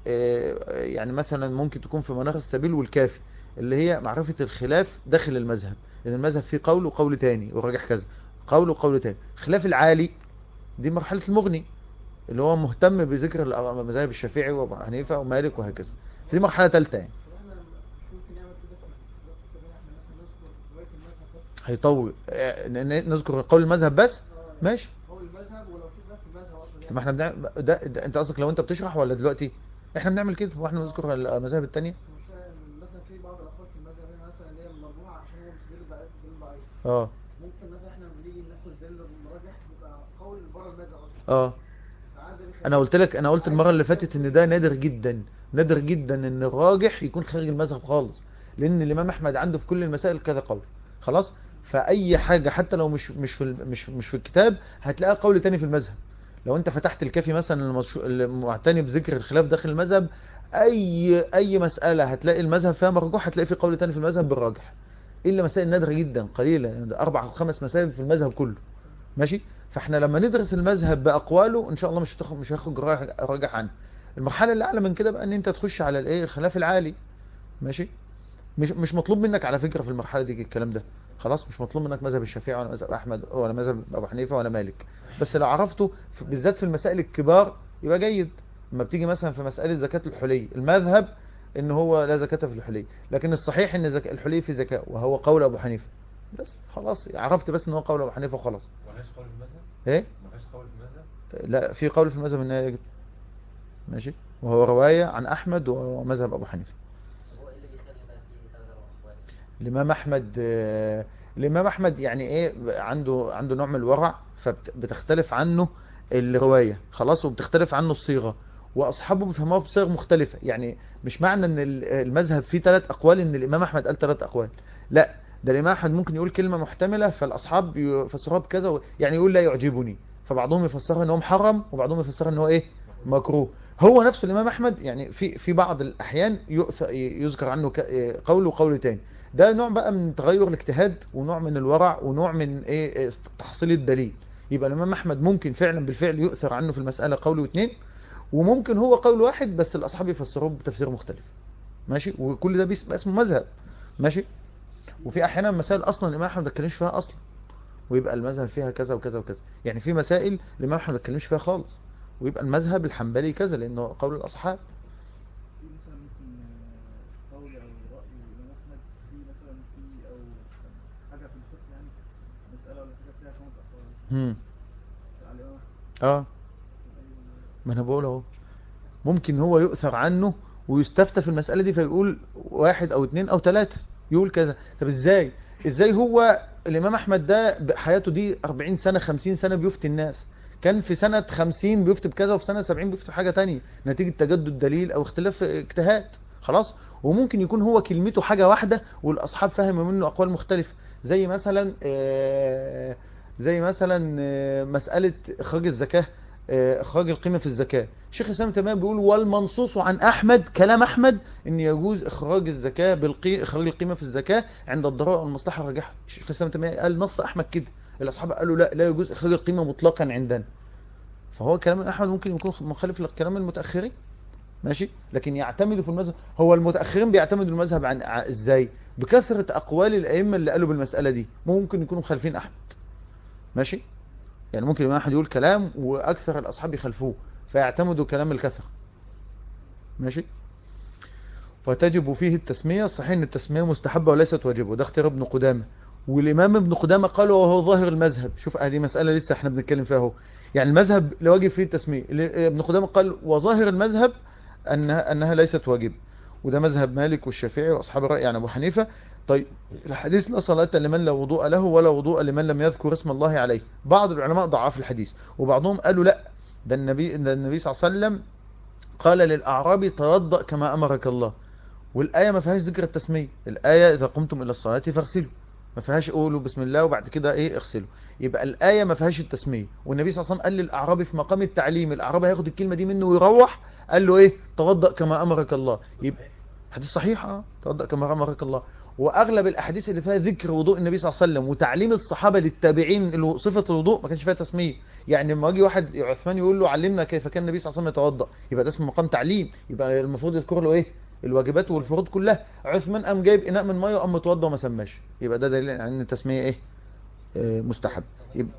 آه، يعني مثلا ممكن تكون في مناخ السبيل والكافي اللي هي معرفة الخلاف داخل المذهب لأن المذهب فيه قول وقول تاني وراجح كذا قول وقول تاني خلاف العالي دي مرحلة المغني اللي هو مهتم بذكر المذاهب الشافعي وابو حنيفه ومالك وهكذا دي مرحله ثالثه يعني طب احنا مش ممكن نعمل كده في دراسة التبين احنا مثلا نذكر رواية المذهب بس هيطول آه، ن- ن- نذكر قول المذهب بس اه ماشي هو المذهب ولو في خلاف في المذهب اصلا طب ما احنا بنعمل ده, ده انت قصدك لو انت بتشرح ولا دلوقتي احنا بنعمل كده واحنا بنذكر المذاهب التانية بس مش فاهم مثلا في بعض الاقوال في المذهب هنا مثلا اللي هي مرفوعه عشان هو بيستدل بقى دليل ضعيف اه ممكن مثلا احنا لما بنيجي ناخد دليل المراجح يبقى قول بره المذهب اصلا اه ساعات ده بيخلي- انا قلت لك انا قلت المره اللي فاتت ان ده نادر جدا نادر جدا ان الراجح يكون خارج المذهب خالص لان الامام احمد عنده في كل المسائل كذا قول خلاص فاي حاجه حتى لو مش مش في ال- مش مش في الكتاب هتلاقي قول تاني في المذهب لو انت فتحت الكافي مثلا المشهو- المعتني بذكر الخلاف داخل المذهب اي اي مساله هتلاقي المذهب فيها مرجوح هتلاقي في قول تاني في المذهب بالراجح الا مسائل نادره جدا قليله يعني اربع او خمس مسائل في المذهب كله ماشي فاحنا لما ندرس المذهب باقواله ان شاء الله مش هتاخد مش هياخد راجح راجح عنه المرحله اللي اعلى من كده بقى ان انت تخش على الايه الخلاف العالي ماشي مش مش مطلوب منك على فكره في المرحله دي الكلام ده خلاص مش مطلوب منك مذهب الشافعي ولا مذهب احمد ولا مذهب ابو حنيفه ولا مالك بس لو عرفته في- بالذات في المسائل الكبار يبقى جيد لما بتيجي مثلا في مساله زكاه الحلي المذهب ان هو لا زكاه في الحلي لكن الصحيح ان زك... الحلي في زكاه وهو قول ابو حنيفه بس خلاص عرفت بس ان هو قول ابو حنيفه وخلاص ملهاش قول في المذهب ايه ملهاش قول في المذهب لا في قول في المذهب انها يجب ماشي وهو رواية عن احمد ومذهب ابو حنيفه هو ايه اللي بيخلي بقى فيه ثلاث اربع اخوات الامام احمد آه، الامام احمد يعني ايه عنده عنده نوع من الورع فبتختلف عنه الروايه خلاص وبتختلف عنه الصيغه واصحابه بيفهموها بصيغ مختلفه يعني مش معنى ان ال- المذهب فيه ثلاث اقوال ان الامام احمد قال ثلاث اقوال لا ده الامام احمد ممكن يقول كلمه محتمله فالاصحاب يفسروها بكذا و- يعني يقول لا يعجبني فبعضهم يفسرها ان هو محرم وبعضهم يفسرها ان هو ايه مكروه هو نفسه الامام احمد يعني في في بعض الاحيان يؤث- يذكر عنه ك- قول وقول تاني ده نوع بقى من تغير الاجتهاد ونوع من الورع ونوع من ايه إيه تحصيل الدليل يبقى الامام احمد ممكن فعلا بالفعل يؤثر عنه في المساله قول واثنين وممكن هو قول واحد بس الاصحاب يفسروه بتفسير مختلف ماشي وكل ده بيبقى اسمه مذهب ماشي وفي احيانا مسائل اصلا الامام احمد ما اتكلمش فيها اصلا ويبقى المذهب فيها كذا وكذا وكذا يعني في مسائل الامام احمد ما اتكلمش فيها خالص ويبقى المذهب الحنبلي كذا لانه قول الاصحاب في مثلا ممكن آه، قول او راي الامام احمد في مثلا في او حاجه في الفقه يعني مساله ولا حاجه فيها خمس اقوال هم على الامام احمد اه أي- ما انا بقول اهو ممكن هو يؤثر عنه ويستفتى في المسألة دي فيقول واحد او اتنين او تلاتة يقول كذا طب ازاي ازاي هو الامام احمد ده حياته دي 40 سنة 50 سنة بيفتي الناس كان في سنة 50 بيفتي بكذا وفي سنة 70 بيفتي حاجة تانية نتيجة تجدد دليل او اختلاف اجتهاد خلاص وممكن يكون هو كلمته حاجة واحدة والاصحاب فهموا منه اقوال مختلفة زي مثلا آه، زي مثلا آه، مسألة اخراج الزكاة آه، اخراج القيمة في الزكاة شيخ الاسلام تمام بيقول والمنصوص عن احمد كلام احمد ان يجوز اخراج الزكاة بالقي... اخراج القيمة في الزكاة عند الضرورة والمصلحة الراجحة شيخ الاسلام تمام قال نص احمد كده الاصحاب قالوا لا لا يجوز اخراج القيمة مطلقا عندنا فهو كلام احمد ممكن يكون مخالف لكلام المتاخرين ماشي لكن يعتمدوا في المذهب هو المتاخرين بيعتمدوا المذهب عن ع- ازاي بكثره اقوال الائمه اللي قالوا بالمساله دي ممكن يكونوا مخالفين احمد ماشي يعني ممكن الامام احمد يقول كلام واكثر الاصحاب يخالفوه فيعتمدوا كلام الكثرة ماشي وتجب فيه التسمية صحيح ان التسمية مستحبة وليست واجبة وده اختيار ابن قدامة والامام ابن قدامة قال وهو ظاهر المذهب شوف هذه مسألة لسه احنا بنتكلم فيها اهو يعني المذهب لا واجب فيه التسمية اللي- ابن قدامة قال وظاهر المذهب انها, أنها ليست واجبة وده مذهب مالك والشافعي واصحاب الرأي يعني ابو حنيفة طيب الحديث لا صلاة لمن لا وضوء له ولا وضوء لمن لم يذكر اسم الله عليه بعض العلماء ضعف الحديث وبعضهم قالوا لا ده النبي ده النبي صلى الله عليه وسلم قال للأعرابي توضأ كما أمرك الله والآية ما فيهاش ذكر التسمية الآية إذا قمتم إلى الصلاة فاغسلوا ما فيهاش قولوا بسم الله وبعد كده ايه اغسلوا يبقى الآية ما فيهاش التسمية والنبي صلى الله عليه وسلم قال للأعرابي في مقام التعليم الأعرابي هياخد الكلمة دي منه ويروح قال له ايه توضأ كما أمرك الله يبقى حديث صحيح اه توضأ كما أمرك الله واغلب الاحاديث اللي فيها ذكر وضوء النبي صلى الله عليه وسلم وتعليم الصحابه للتابعين الو- صفه الوضوء ما كانش فيها تسميه يعني لما يجي واحد عثمان يقول له علمنا كيف كان النبي صلى الله عليه وسلم يتوضا يبقى ده اسمه مقام تعليم يبقى المفروض يذكر له ايه الواجبات والفروض كلها عثمان قام جايب اناء من ميه وقام متوضا وما سماش يبقى ده دليل على ان التسميه ايه آه مستحب يبقى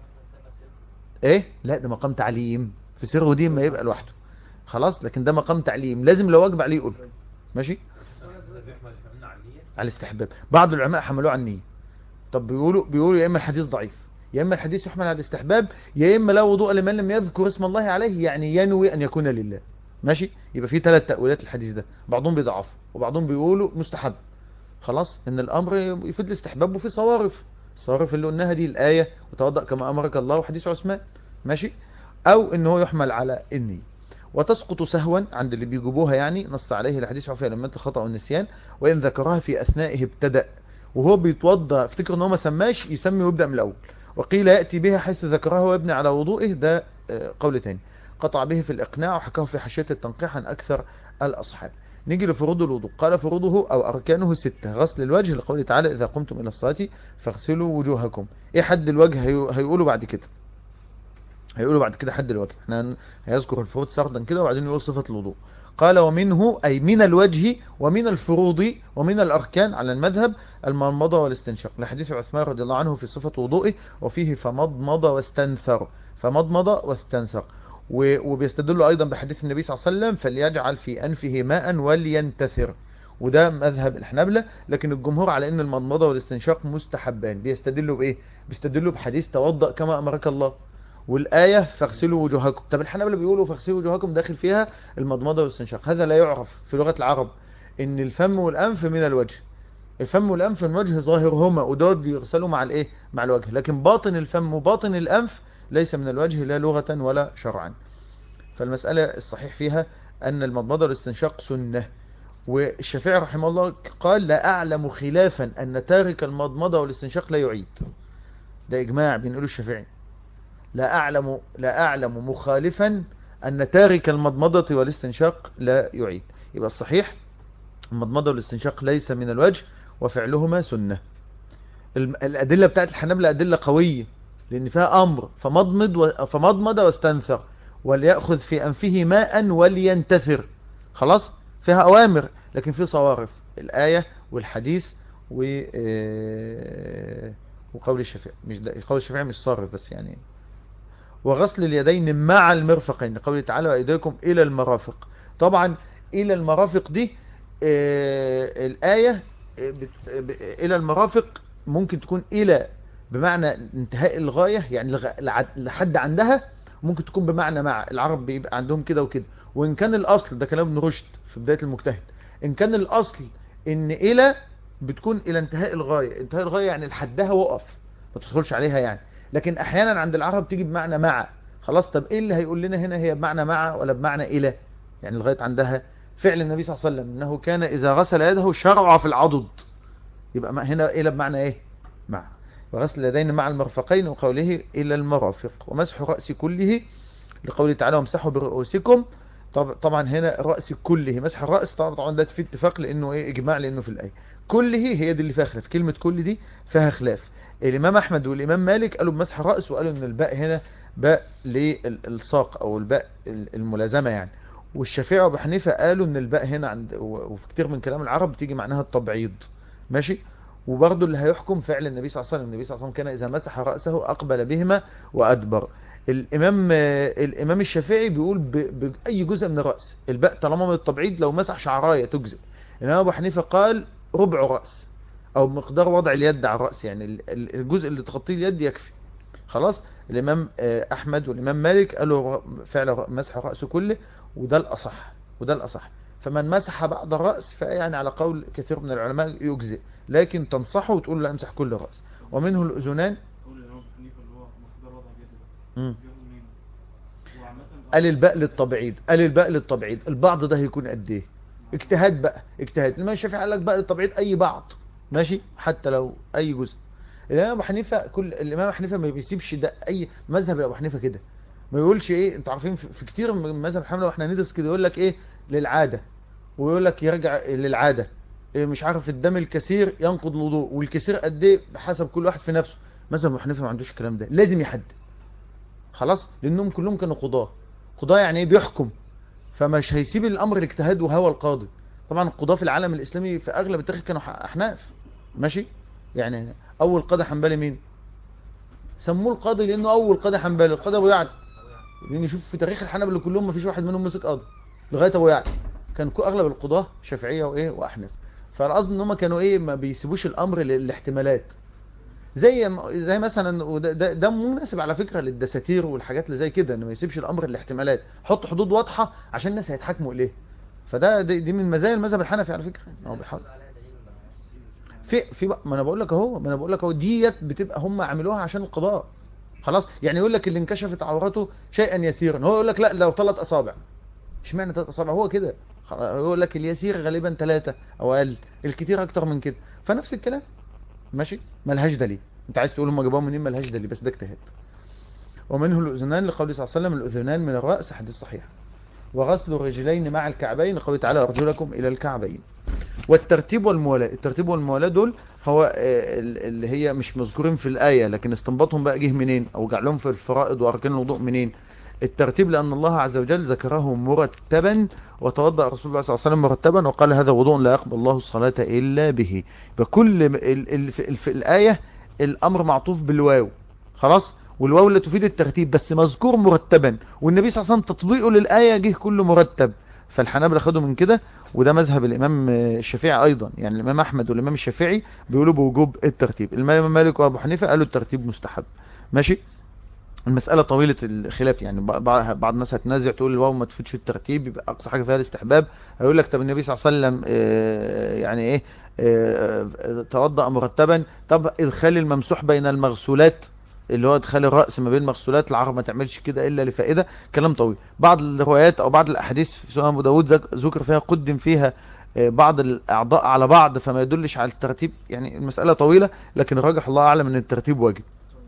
ايه لا ده مقام تعليم في سر ودين ما يبقى لوحده خلاص لكن ده مقام تعليم لازم لو واجب عليه يقول ماشي بيحمل قلنا على النية على الاستحباب بعض العلماء حملوه على النية طب بيقولوا بيقولوا يا اما الحديث ضعيف يا اما الحديث يحمل على الاستحباب يا اما لا وضوء لمن لم يذكر اسم الله عليه يعني ينوي ان يكون لله ماشي يبقى في ثلاث تأويلات الحديث ده بعضهم بيضعف وبعضهم بيقولوا مستحب خلاص ان الامر يفيد الاستحباب وفي صوارف الصوارف اللي قلناها دي الايه وتوضأ كما امرك الله وحديث عثمان ماشي او ان هو يحمل على النية وتسقط سهوا عند اللي بيجيبوها يعني نص عليه الحديث عفوا لما الخطأ والنسيان وإن ذكرها في أثنائه ابتدأ وهو بيتوضى افتكر ان هو ما سماش يسمي ويبدأ من الأول وقيل يأتي بها حيث ذكرها ويبني على وضوئه ده آه، قول تاني قطع به في الإقناع وحكاه في حاشية التنقيح عن أكثر الأصحاب نيجي لفروض الوضوء قال فروضه أو أركانه ستة غسل الوجه لقوله تعالى إذا قمتم إلى الصلاة فاغسلوا وجوهكم إيه حد الوجه هي- هيقولوا بعد كده هيقولوا بعد كده حد الوجه احنا هن- هيذكر الفروض سردا كده وبعدين يقول صفة الوضوء قال ومنه أي من الوجه ومن الفروض ومن الأركان على المذهب المضمضة والاستنشاق لحديث عثمان رضي الله عنه في صفة وضوئه وفيه فمضمض واستنثر فمضمض واستنثر و- وبيستدل أيضا بحديث النبي صلى الله عليه وسلم فليجعل في أنفه ماء ولينتثر وده مذهب الحنابلة لكن الجمهور على ان المضمضة والاستنشاق مستحبان بيستدلوا بايه بيستدلوا بحديث توضأ كما امرك الله والآية فاغسلوا وجوهكم طب الحنابلة بيقولوا فاغسلوا وجوهكم داخل فيها المضمضة والاستنشاق هذا لا يعرف في لغة العرب ان الفم والأنف من الوجه الفم والأنف من وجه ظاهرهما ودول بيغسلوا مع الايه مع الوجه لكن باطن الفم وباطن الأنف ليس من الوجه لا لغة ولا شرعا فالمسألة الصحيح فيها أن المضمضة والاستنشاق سنة والشافعي رحمه الله قال لا أعلم خلافا أن تارك المضمضة والاستنشاق لا يعيد ده إجماع بنقوله الشافعي لا أعلم لا أعلم مخالفا أن تارك المضمضة والاستنشاق لا يعيد يبقى الصحيح المضمضة والاستنشاق ليس من الوجه وفعلهما سنة الم- الأدلة بتاعت الحنابلة أدلة قوية لأن فيها أمر فمضمض و... فمضمض واستنثر وليأخذ في أنفه ماء ولينتثر خلاص فيها أوامر لكن في صوارف الآية والحديث و آه، وقول الشافعي مش ده قول الشافعي مش صارف بس يعني وغسل اليدين مع المرفقين قوله تعالى وأيديكم إلى المرافق طبعا إلى المرافق دي آه، الآية آه، بت- ب- إلى المرافق ممكن تكون إلى بمعنى انتهاء الغاية يعني لغ- لع- لحد عندها ممكن تكون بمعنى مع العرب بيبقى عندهم كده وكده وإن كان الأصل ده كلام ابن رشد في بداية المجتهد إن كان الأصل إن إلى بتكون إلى انتهاء الغاية انتهاء الغاية يعني لحدها وقف ما تدخلش عليها يعني لكن أحيانا عند العرب تيجي بمعنى مع خلاص طب إيه اللي هيقول لنا هنا هي بمعنى مع ولا بمعنى إلى يعني لغاية عندها فعل النبي صلى الله عليه وسلم انه كان اذا غسل يده شرع في العضد يبقى ما- هنا الى بمعنى ايه مع وغسل اليدين مع المرفقين وقوله الى المرافق ومسح رأس كله لقوله تعالى وامسحوا برؤوسكم طب طبعا هنا رأس كله مسح الرأس طبعا طبعا ده في اتفاق لانه ايه اجماع لانه في الايه كله هي دي اللي فيها خلاف كلمة كل دي فيها خلاف الامام احمد والامام مالك قالوا بمسح الرأس وقالوا ان الباء هنا باء للصاق او الباء الملازمة يعني والشافعي وابو حنيفه قالوا ان الباء هنا عند و- وفي كتير من كلام العرب بتيجي معناها التبعيض ماشي وبرضه اللي هيحكم فعل النبي صلى الله عليه وسلم النبي صلى الله عليه وسلم كان اذا مسح راسه اقبل بهما وادبر الامام آه، الامام الشافعي بيقول ب- باي جزء من الراس الباء طالما من التبعيض لو مسح شعرايه تجزئ الامام ابو حنيفه قال ربع راس او مقدار وضع اليد على الراس يعني ال- ال- الجزء اللي تغطيه اليد يكفي خلاص الامام آه، احمد والامام مالك قالوا ر- فعل ر- مسح راسه كله وده الاصح وده الاصح فمن مسح بعض الراس فيعني على قول كثير من العلماء يجزئ لكن تنصحه وتقول له امسح كل راس ومنه الاذنان قول الامام أبو حنيفه اللي هو مقدار وضع اليد ده مم. جابه منين وعامة قال الباء للتبعيض قال الباء للتبعيض البعض ده هيكون قد ايه اجتهاد بقى اجتهاد الامام الشافعي قال لك بقى للتبعيض اي بعض ماشي حتى لو اي جزء الامام ابو حنيفه كل الامام ابو حنيفه ما بيسيبش ده اي مذهب ابو حنيفه كده ما يقولش ايه انتوا عارفين في في كتير من مذهب الحنابلة واحنا ندرس كده يقول لك ايه للعاده ويقول لك يرجع للعاده إيه مش عارف الدم الكثير ينقض الوضوء والكثير قد ايه بحسب كل واحد في نفسه مذهب ابو حنيفه ما عندوش الكلام ده لازم يحدد خلاص لانهم كلهم كانوا قضاه قضاه يعني ايه بيحكم فمش هيسيب الامر الاجتهاد وهو القاضي طبعا القضاه في العالم الاسلامي في اغلب التاريخ كانوا ح- احناف ماشي يعني اول قاضي حنبلي مين سموه القاضي لانه اول قاضي حنبلي القاضي ابو يعلى لان شوف في تاريخ الحنابلة كلهم ما فيش واحد منهم مسك قاضي لغايه ابو يعلى كان كو- اغلب القضاه شافعيه وايه واحناف فالقصد ان هم كانوا ايه ما بيسيبوش الامر للاحتمالات زي ما- زي مثلا وده ده, ده مناسب على فكره للدساتير والحاجات اللي زي كده ان ما يسيبش الامر للاحتمالات حط حدود واضحه عشان الناس هيتحاكموا اليه فده دي, دي من مزايا المذهب الحنفي على فكره هو بيحاول عليها دليل ولا في في بقى ما انا بقول لك اهو ما انا بقول لك اهو ديت بتبقى هم عملوها عشان القضاء خلاص يعني يقول لك اللي انكشفت عورته شيئا يسيرا هو يقول لك لا لو ثلاث اصابع اشمعنى ثلاث اصابع هو كده خلاص، هو يقول لك اليسير غالبا ثلاثة او اقل الكتير اكتر من كده فنفس الكلام ماشي ملهاش دليل انت عايز تقول هم جابوها منين ملهاش دليل بس ده اجتهاد ومنه الاذنان لقوله صلى الله عليه وسلم الاذنان من الراس حديث صحيح وغسل الرجلين مع الكعبين لقوله تعالى ارجلكم الى الكعبين والترتيب والموالاة الترتيب والموالاة دول هو آه، ال- اللي هي مش مذكورين في الآية لكن استنباطهم بقى جه منين او جعلهم في الفرائض واركان الوضوء منين الترتيب لأن الله عز وجل ذكره مرتبا وتوضأ رسول الله صلى الله عليه وسلم مرتبا وقال هذا وضوء لا يقبل الله الصلاة إلا به بكل ال ال في, في الآية الأمر معطوف بالواو خلاص والواو اللي تفيد الترتيب بس مذكور مرتبا والنبي صلى الله عليه وسلم تطبيقه للآية جه كله مرتب فالحنابلة خدوا من كده وده مذهب الإمام الشافعي أيضا يعني الإمام أحمد والإمام الشافعي بيقولوا بوجوب الترتيب الإمام مالك وأبو حنيفة قالوا الترتيب مستحب ماشي المسألة طويلة الخلاف يعني بعض بعض الناس هتنازع تقول الواو ما تفيدش الترتيب يبقى أقصى حاجة فيها الاستحباب هيقول لك طب النبي صلى الله عليه وسلم آه، يعني إيه آه، آه، توضأ مرتبا طب إدخال الممسوح بين المغسولات اللي هو ادخال الرأس ما بين مغسولات العرب ما تعملش كده إلا لفائدة كلام طويل بعض الروايات أو بعض الأحاديث في سنن أبو داود ذك- ذكر فيها قدم فيها آه، بعض الأعضاء على بعض فما يدلش على الترتيب يعني المسألة طويلة لكن الراجح الله أعلم أن الترتيب واجب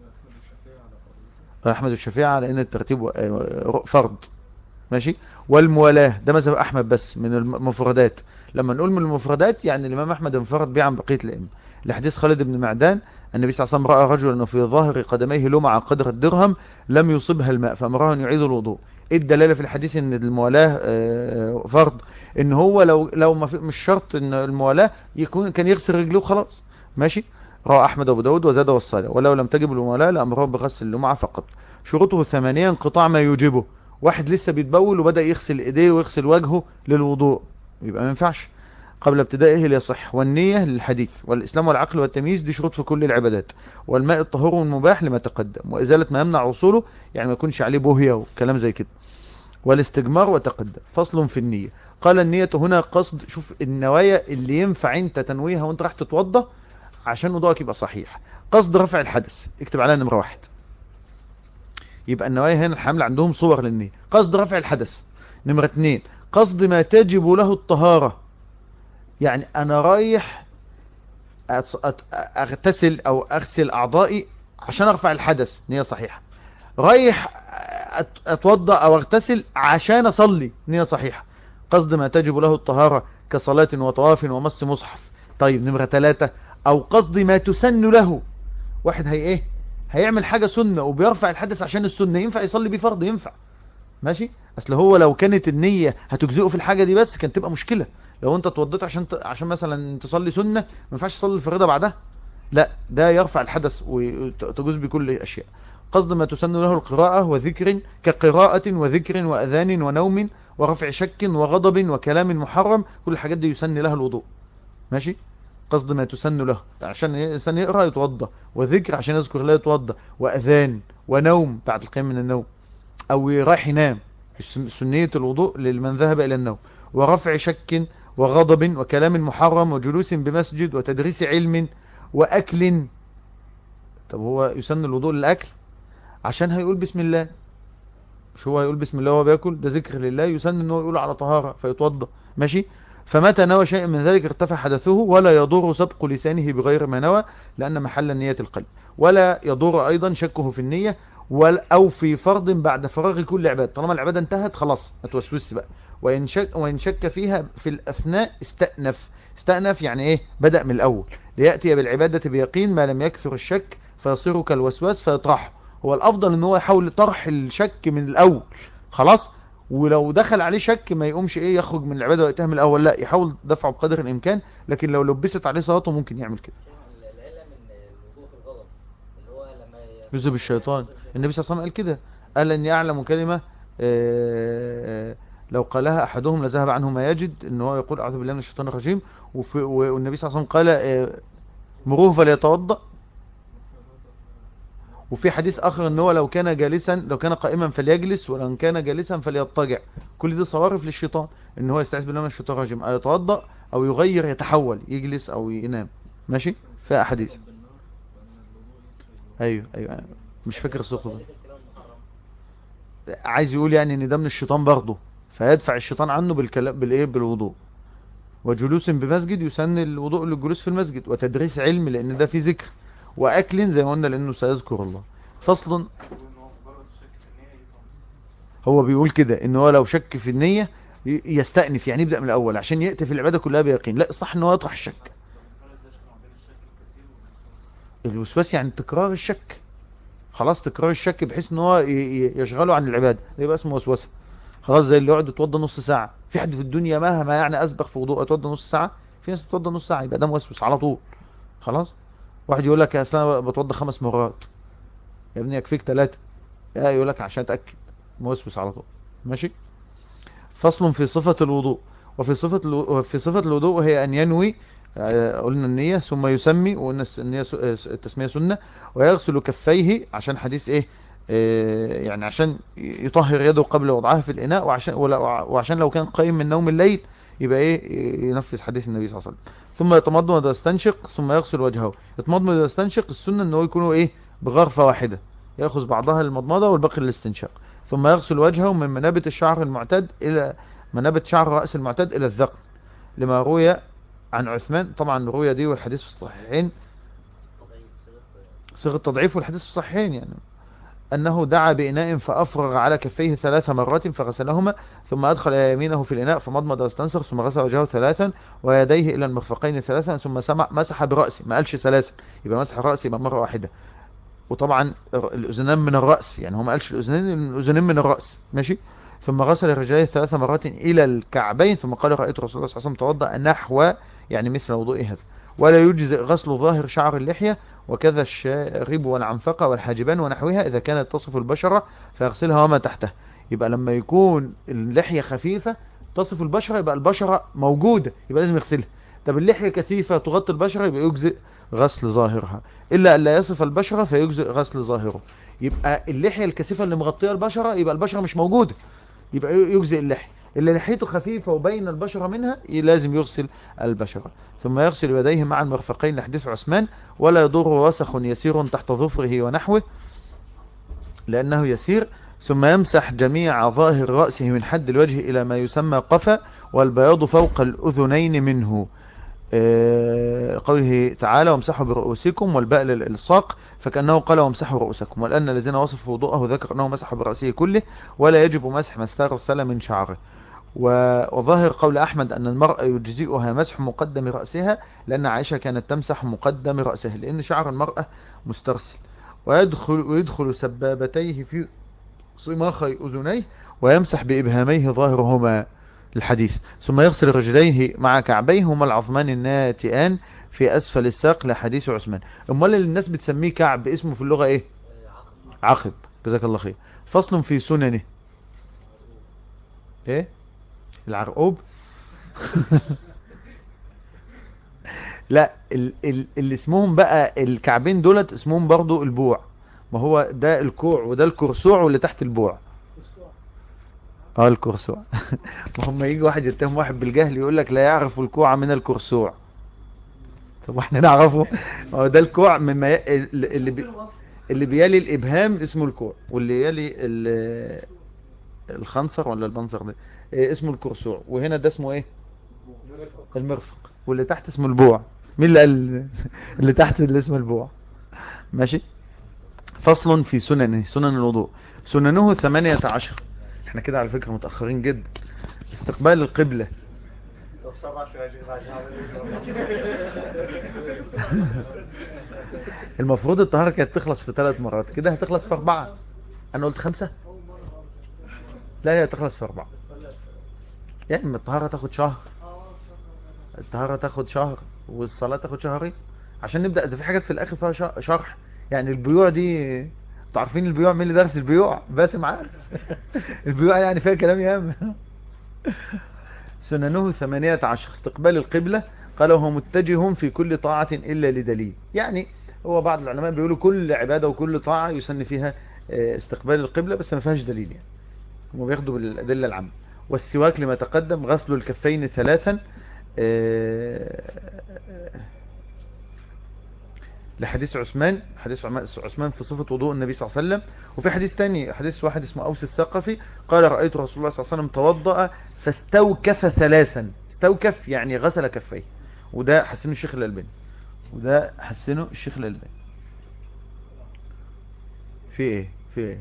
احمد الشافعي على ان الترتيب و- آه، فرض ماشي والموالاه ده مذهب احمد بس من المفردات لما نقول من المفردات يعني الامام احمد انفرد بيه عن بقيه الائمه لحديث خالد بن معدان النبي صلى الله عليه وسلم راى رجلا في ظاهر قدميه لمعه قدر الدرهم لم يصبها الماء فامره ان يعيد الوضوء ايه الدلاله في الحديث ان الموالاه آه، فرض ان هو لو لو ما في مش شرط ان الموالاه يكون كان يغسل رجله وخلاص ماشي رواه أحمد أبو داود وزاد والصلاة ولو لم تجب المولاة لأمره بغسل اللمعة فقط شروطه ثمانية انقطاع ما يوجبه واحد لسه بيتبول وبدأ يغسل إيديه ويغسل وجهه للوضوء يبقى ما ينفعش قبل ابتدائه ليصح والنية للحديث والإسلام والعقل والتمييز دي شروط في كل العبادات والماء الطهور والمباح لما تقدم وإزالة ما يمنع وصوله يعني ما يكونش عليه بوهية وكلام زي كده والاستجمار وتقدم فصل في النية قال النية هنا قصد شوف النوايا اللي ينفع انت تنويها وانت راح تتوضى عشان وضوءك يبقى صحيح قصد رفع الحدث اكتب عليها نمرة واحد يبقى النوايا هنا الحمل عندهم صور للنية قصد رفع الحدث نمرة اتنين قصد ما تجب له الطهارة يعني انا رايح أتص- أت- اغتسل او اغسل اعضائي عشان ارفع الحدث نية صحيحة رايح أت- اتوضا او اغتسل عشان اصلي نية صحيحة قصد ما تجب له الطهارة كصلاة وطواف ومس مصحف طيب نمرة ثلاثة او قصد ما تسن له واحد هي ايه هيعمل حاجة سنة وبيرفع الحدث عشان السنة ينفع يصلي بيه فرض ينفع ماشي اصل هو لو كانت النية هتجزئه في الحاجة دي بس كانت تبقى مشكلة لو انت اتوضيت عشان ت... عشان مثلا تصلي سنة ما ينفعش تصلي الفريضة بعدها لا ده يرفع الحدث وتجوز بكل الأشياء قصد ما تسن له القراءة وذكر كقراءة وذكر وأذان ونوم ورفع شك وغضب وكلام محرم كل الحاجات دي يسن لها الوضوء ماشي قصد ما تسن له عشان الإنسان يقرأ يتوضى وذكر عشان يذكر الله يتوضى وأذان ونوم بعد القيام من النوم أو رايح ينام السن- سنية الوضوء لمن ذهب إلى النوم ورفع شك وغضب وكلام محرم وجلوس بمسجد وتدريس علم وأكل طب هو يسن الوضوء للأكل عشان هيقول بسم الله مش هو هيقول بسم الله وهو بياكل ده ذكر لله يسن ان هو يقول على طهارة فيتوضى ماشي فمتى نوى شيء من ذلك ارتفع حدثه ولا يضر سبق لسانه بغير ما نوى لأن محل نية القلب ولا يضر أيضا شكه في النية وال- أو في فرض بعد فراغ كل عبادة طالما العبادة انتهت خلاص ما توسوسش بقى وإن شك, وإن شك فيها في الأثناء استأنف استأنف يعني إيه بدأ من الأول ليأتي بالعبادة بيقين ما لم يكثر الشك فيصير كالوسواس فيطرحه هو الأفضل ان هو يحاول طرح الشك من الأول خلاص ولو دخل عليه شك ما يقومش ايه يخرج من العبادة ويتهم من الأول لا يحاول دفعه بقدر الإمكان لكن لو لبست عليه صلاته ممكن يعمل كده شيخ العلة من الوضوء في الغضب اللي هو لما ي- يذهب الشيطان النبي صلى الله عليه وسلم قال كده قال ان يعلم كلمة آه، لو قالها احدهم لذهب عنه ما يجد ان هو يقول اعوذ بالله من الشيطان الرجيم وفي- والنبي صلى الله عليه وسلم قال آه، مروه فليتوضا وفي حديث اخر ان هو لو كان جالسا لو كان قائما فليجلس ولو كان جالسا فليضطجع كل دي صوارف للشيطان ان هو يستعيذ بالله من الشيطان الرجيم أو يتوضا او يغير يتحول يجلس او ينام ماشي في احاديث ايوه ايوه مش فاكر الصوت ده قلة الكلام المحرم عايز يقول يعني ان ده من الشيطان برضه فيدفع الشيطان عنه بالكلام بالايه بالوضوء وجلوس بمسجد يسن الوضوء للجلوس في المسجد وتدريس علم لان ده فيه ذكر واكل زي ما قلنا لانه سيذكر الله فصل هو بيقول كده ان هو لو شك في النية ي- يستأنف يعني يبدأ من الاول عشان يأتي في العبادة كلها بيقين لا الصح ان هو يطرح الشك الوسواس يعني تكرار الشك خلاص تكرار الشك بحيث ان هو ي- ي- يشغله عن العبادة ده يبقى اسمه وسوسه خلاص زي اللي يقعد يتوضى نص ساعة في حد في الدنيا مهما يعني اسبق في وضوء يتوضى نص ساعة في ناس بتتوضى نص ساعة يبقى ده موسوس على طول خلاص واحد يقول لك يا اصل انا بتوضى خمس مرات يا ابني يكفيك ثلاثة يا يقول لك عشان اتاكد موسوس على طول ماشي فصل في صفة الوضوء وفي صفة الو... في صفة الوضوء هي أن ينوي آه، قلنا النية ثم يسمي وقلنا الس- النية س- آه، التسمية سنة ويغسل كفيه عشان حديث ايه آه، يعني عشان يطهر يده قبل وضعها في الإناء وعشان ولا- وعشان لو كان قائم من نوم الليل يبقى ايه ينفذ حديث النبي صلى الله عليه وسلم ثم يتمضمض ويستنشق ثم يغسل وجهه يتمضمض ويستنشق السنة ان هو يكونوا ايه بغرفة واحدة يأخذ بعضها للمضمضة والباقي للاستنشاق ثم يغسل وجهه من منابت الشعر المعتاد إلى منابت شعر رأس المعتاد إلى الذقن لما روي عن عثمان طبعا روي دي والحديث في الصحيحين تضعيف صيغة صيغة التضعيف والحديث في الصحيحين يعني أنه دعا بإناء فأفرغ على كفيه ثلاث مرات فغسلهما ثم أدخل يمينه في الإناء فمضمض واستنصر ثم غسل وجهه ثلاثا ويديه إلى المرفقين ثلاثا ثم سمع مسح برأسه ما قالش ثلاثا يبقى مسح رأسه يبقى مرة واحدة وطبعا الأذنان من الرأس يعني هو ما قالش الأذنين الأذنين من الرأس ماشي ثم غسل رجليه ثلاث مرات إلى الكعبين ثم قال رأيت رسول الله صلى الله عليه وسلم توضأ نحو يعني مثل وضوء هذا ولا يجزئ غسل ظاهر شعر اللحية وكذا الشارب والعنفقة والحاجبان ونحوها إذا كانت تصف البشرة فيغسلها وما تحتها يبقى لما يكون اللحية خفيفة تصف البشرة يبقى البشرة موجودة يبقى لازم يغسلها طب اللحية كثيفة تغطي البشرة يبقى يجزئ غسل ظاهرها إلا أن لا يصف البشرة فيجزئ غسل ظاهره يبقى اللحية الكثيفة اللي مغطية البشرة يبقى البشرة مش موجودة يبقى يجزئ اللحية اللي لحيته خفيفة وبين البشرة منها لازم يغسل البشرة ثم يغسل يديه مع المرفقين لحديث عثمان ولا يضر وسخ يسير تحت ظفره ونحوه لأنه يسير ثم يمسح جميع ظاهر رأسه من حد الوجه إلى ما يسمى قفا والبياض فوق الأذنين منه آه، قوله تعالى وامسحوا برؤوسكم والباء للإلصاق فكأنه قال وامسحوا رؤوسكم ولأن الذين وصفوا وضوءه ذكر أنه مسح برأسه كله ولا يجب مسح ما استغسل من شعره و- وظاهر قول أحمد أن المرأة يجزئها مسح مقدم رأسها لأن عائشة كانت تمسح مقدم رأسها لأن شعر المرأة مسترسل ويدخل, ويدخل سبابتيه في صماخي أذنيه ويمسح بإبهاميه ظاهرهما الحديث ثم يغسل رجليه مع كعبيه هما العظمان الناتئان في اسفل الساق لحديث عثمان امال اللي الناس بتسميه كعب اسمه في اللغة ايه آه، عقب عقب جزاك الله خير فصل في سننه ايه العرقوب لا ال ال اللي اسمهم بقى الكعبين دولت اسمهم برضو البوع ما هو ده الكوع وده الكرسوع واللي تحت البوع اه الكرسوع ما هم يجي واحد يتهم واحد بالجهل يقول لك لا يعرف الكوع من الكرسوع طب احنا نعرفه ما هو ده الكوع مما ي... اللي بي... اللي بيلي الابهام اسمه الكوع واللي يلي ال... الخنصر ولا البنصر ده إيه اسمه الكرسوع وهنا ده اسمه ايه المرفق واللي تحت اسمه البوع مين اللي قال اللي تحت اللي اسمه البوع ماشي فصل في سننه سنن الوضوء سننه ثمانية عشر احنا كده على فكرة متأخرين جدا استقبال القبلة طب سبعة شوية يا شيخ عشان المفروض الطهارة كانت تخلص في ثلاث مرات كده هتخلص في أربعة أنا قلت خمسة لا هي هتخلص في أربعة يعني ما الطهارة تاخد شهر الطهارة تاخد شهر والصلاة تاخد شهرين عشان نبدأ ده في حاجات في الآخر فيها ش- شرح يعني البيوع دي انتوا عارفين البيوع مين اللي درس البيوع باسم عارف البيوع يعني فيها كلام ياما سننه ثمانية عشر استقبال القبلة قال وهو متجه في كل طاعة إلا لدليل يعني هو بعض العلماء بيقولوا كل عبادة وكل طاعة يسن فيها آه، استقبال القبلة بس ما فيهاش دليل يعني هم بياخدوا بالأدلة العامة والسواك لما تقدم غسل الكفين ثلاثا آه، لحديث عثمان حديث عم- عثمان في صفة وضوء النبي صلى الله عليه وسلم وفي حديث تاني حديث واحد اسمه أوس الثقفي قال رأيت رسول الله صلى الله عليه وسلم توضأ فاستوكف ثلاثا استوكف يعني غسل كفيه وده حسنه الشيخ الألباني وده حسنه الشيخ الألباني في ايه في ايه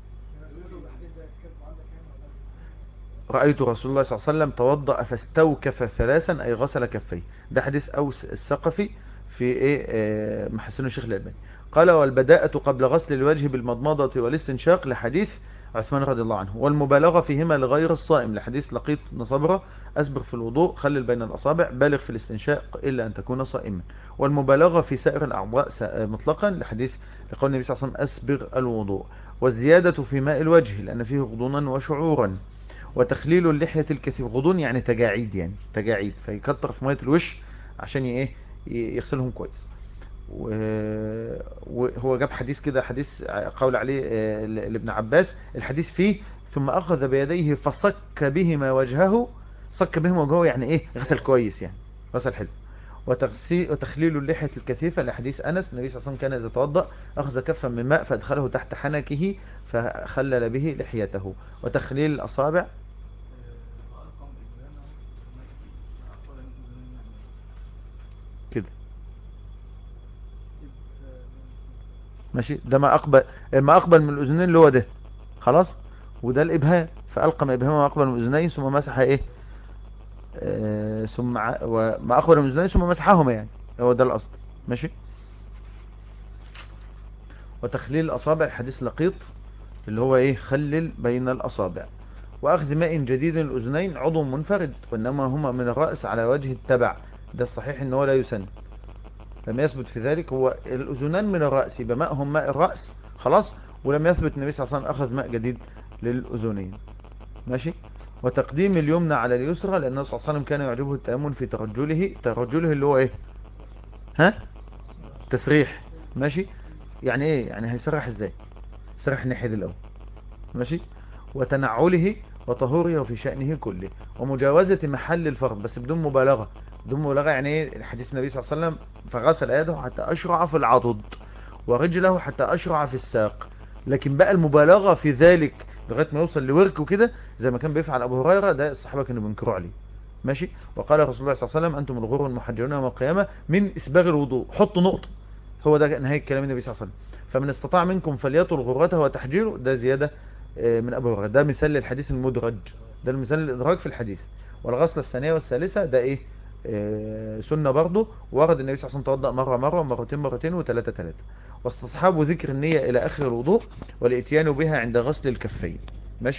رأيت رسول الله صلى الله عليه وسلم توضأ فاستوكف ثلاثا أي غسل كفيه ده حديث أوس الثقفي في إيه آه، محسن الشيخ الألباني قال والبداءة قبل غسل الوجه بالمضمضة والاستنشاق لحديث عثمان رضي الله عنه والمبالغة فيهما لغير الصائم لحديث لقيط نصبرة أسبغ في الوضوء خلل بين الأصابع بالغ في الاستنشاق إلا أن تكون صائما والمبالغة في سائر الأعضاء س- آه، مطلقا لحديث لقول النبي صلى الله عليه وسلم أسبغ الوضوء والزيادة في ماء الوجه لأن فيه غضونا وشعورا وتخليل اللحية الكثير غضون يعني تجاعيد يعني تجاعيد فيكتر في مية الوش عشان ي- ايه ي- يغسلهم كويس و- وهو جاب حديث كده حديث قول عليه آه، ل- لابن عباس الحديث فيه ثم أخذ بيديه فصك بهما وجهه صك بهما وجهه يعني ايه غسل كويس يعني غسل حلو وتغسي- وتخليل اللحية الكثيفة لحديث أنس النبي صلى الله عليه وسلم كان إذا توضأ أخذ كفا من ماء فأدخله تحت حنكه فخلل به لحيته وتخليل الأصابع أرقم إجزانا أقوى من إجزانا يعني كده إذ ماشي ده ما أقبل ما أقبل من الأذنين اللي هو ده خلاص وده الإبهام فألقم إبهامه ما أقبل من الأذنين ثم مسح إيه آه ثم ع- وما أقبل من الأذنين ثم مسحهما يعني هو ده الأصل ماشي وتخليل الأصابع الحديث لقيط اللي هو إيه خلل بين الأصابع وأخذ ماء جديد الأذنين عضو منفرد وإنما هما من الرأس على وجه التبع ده الصحيح إن هو لا يسن لم يثبت في ذلك هو الأذنان من الرأس يبقى ماءهم ماء الرأس خلاص ولم يثبت النبي صلى الله عليه وسلم أخذ ماء جديد للأذنين ماشي وتقديم اليمنى على اليسرى لأن النبي صلى الله عليه وسلم كان يعجبه التأمن في ترجله ترجله اللي هو إيه ها تسريح ماشي يعني إيه يعني هيسرح إزاي سرح ناحية الأول ماشي وتنعله وطهوره في شأنه كله ومجاوزة محل الفرض بس بدون مبالغة بدون مبالغة يعني ايه حديث النبي صلى الله عليه وسلم فغسل يده حتى أشرع في العضد ورجله حتى أشرع في الساق لكن بقى المبالغة في ذلك لغاية ما يوصل لورك وكده زي ما كان بيفعل أبو هريرة ده الصحابة كانوا بينكروا عليه ماشي وقال رسول الله صلى الله عليه وسلم أنتم الغر المحجرون يوم القيامة من إسباغ الوضوء حطوا نقطة هو ده نهاية كلام النبي صلى الله عليه وسلم فمن استطاع منكم فليطل غرته وتحجيره ده زيادة آه، من أبو هريرة ده مثال للحديث المدرج ده المثال الإدراج في الحديث والغسلة الثانية والثالثة ده إيه آه، سنة برضه ورد النبي صلى الله عليه وسلم توضأ مرة مرة ومرتين مرتين وثلاثة ثلاثة واستصحاب ذكر النية إلى آخر الوضوء والإتيان بها عند غسل الكفين ماشي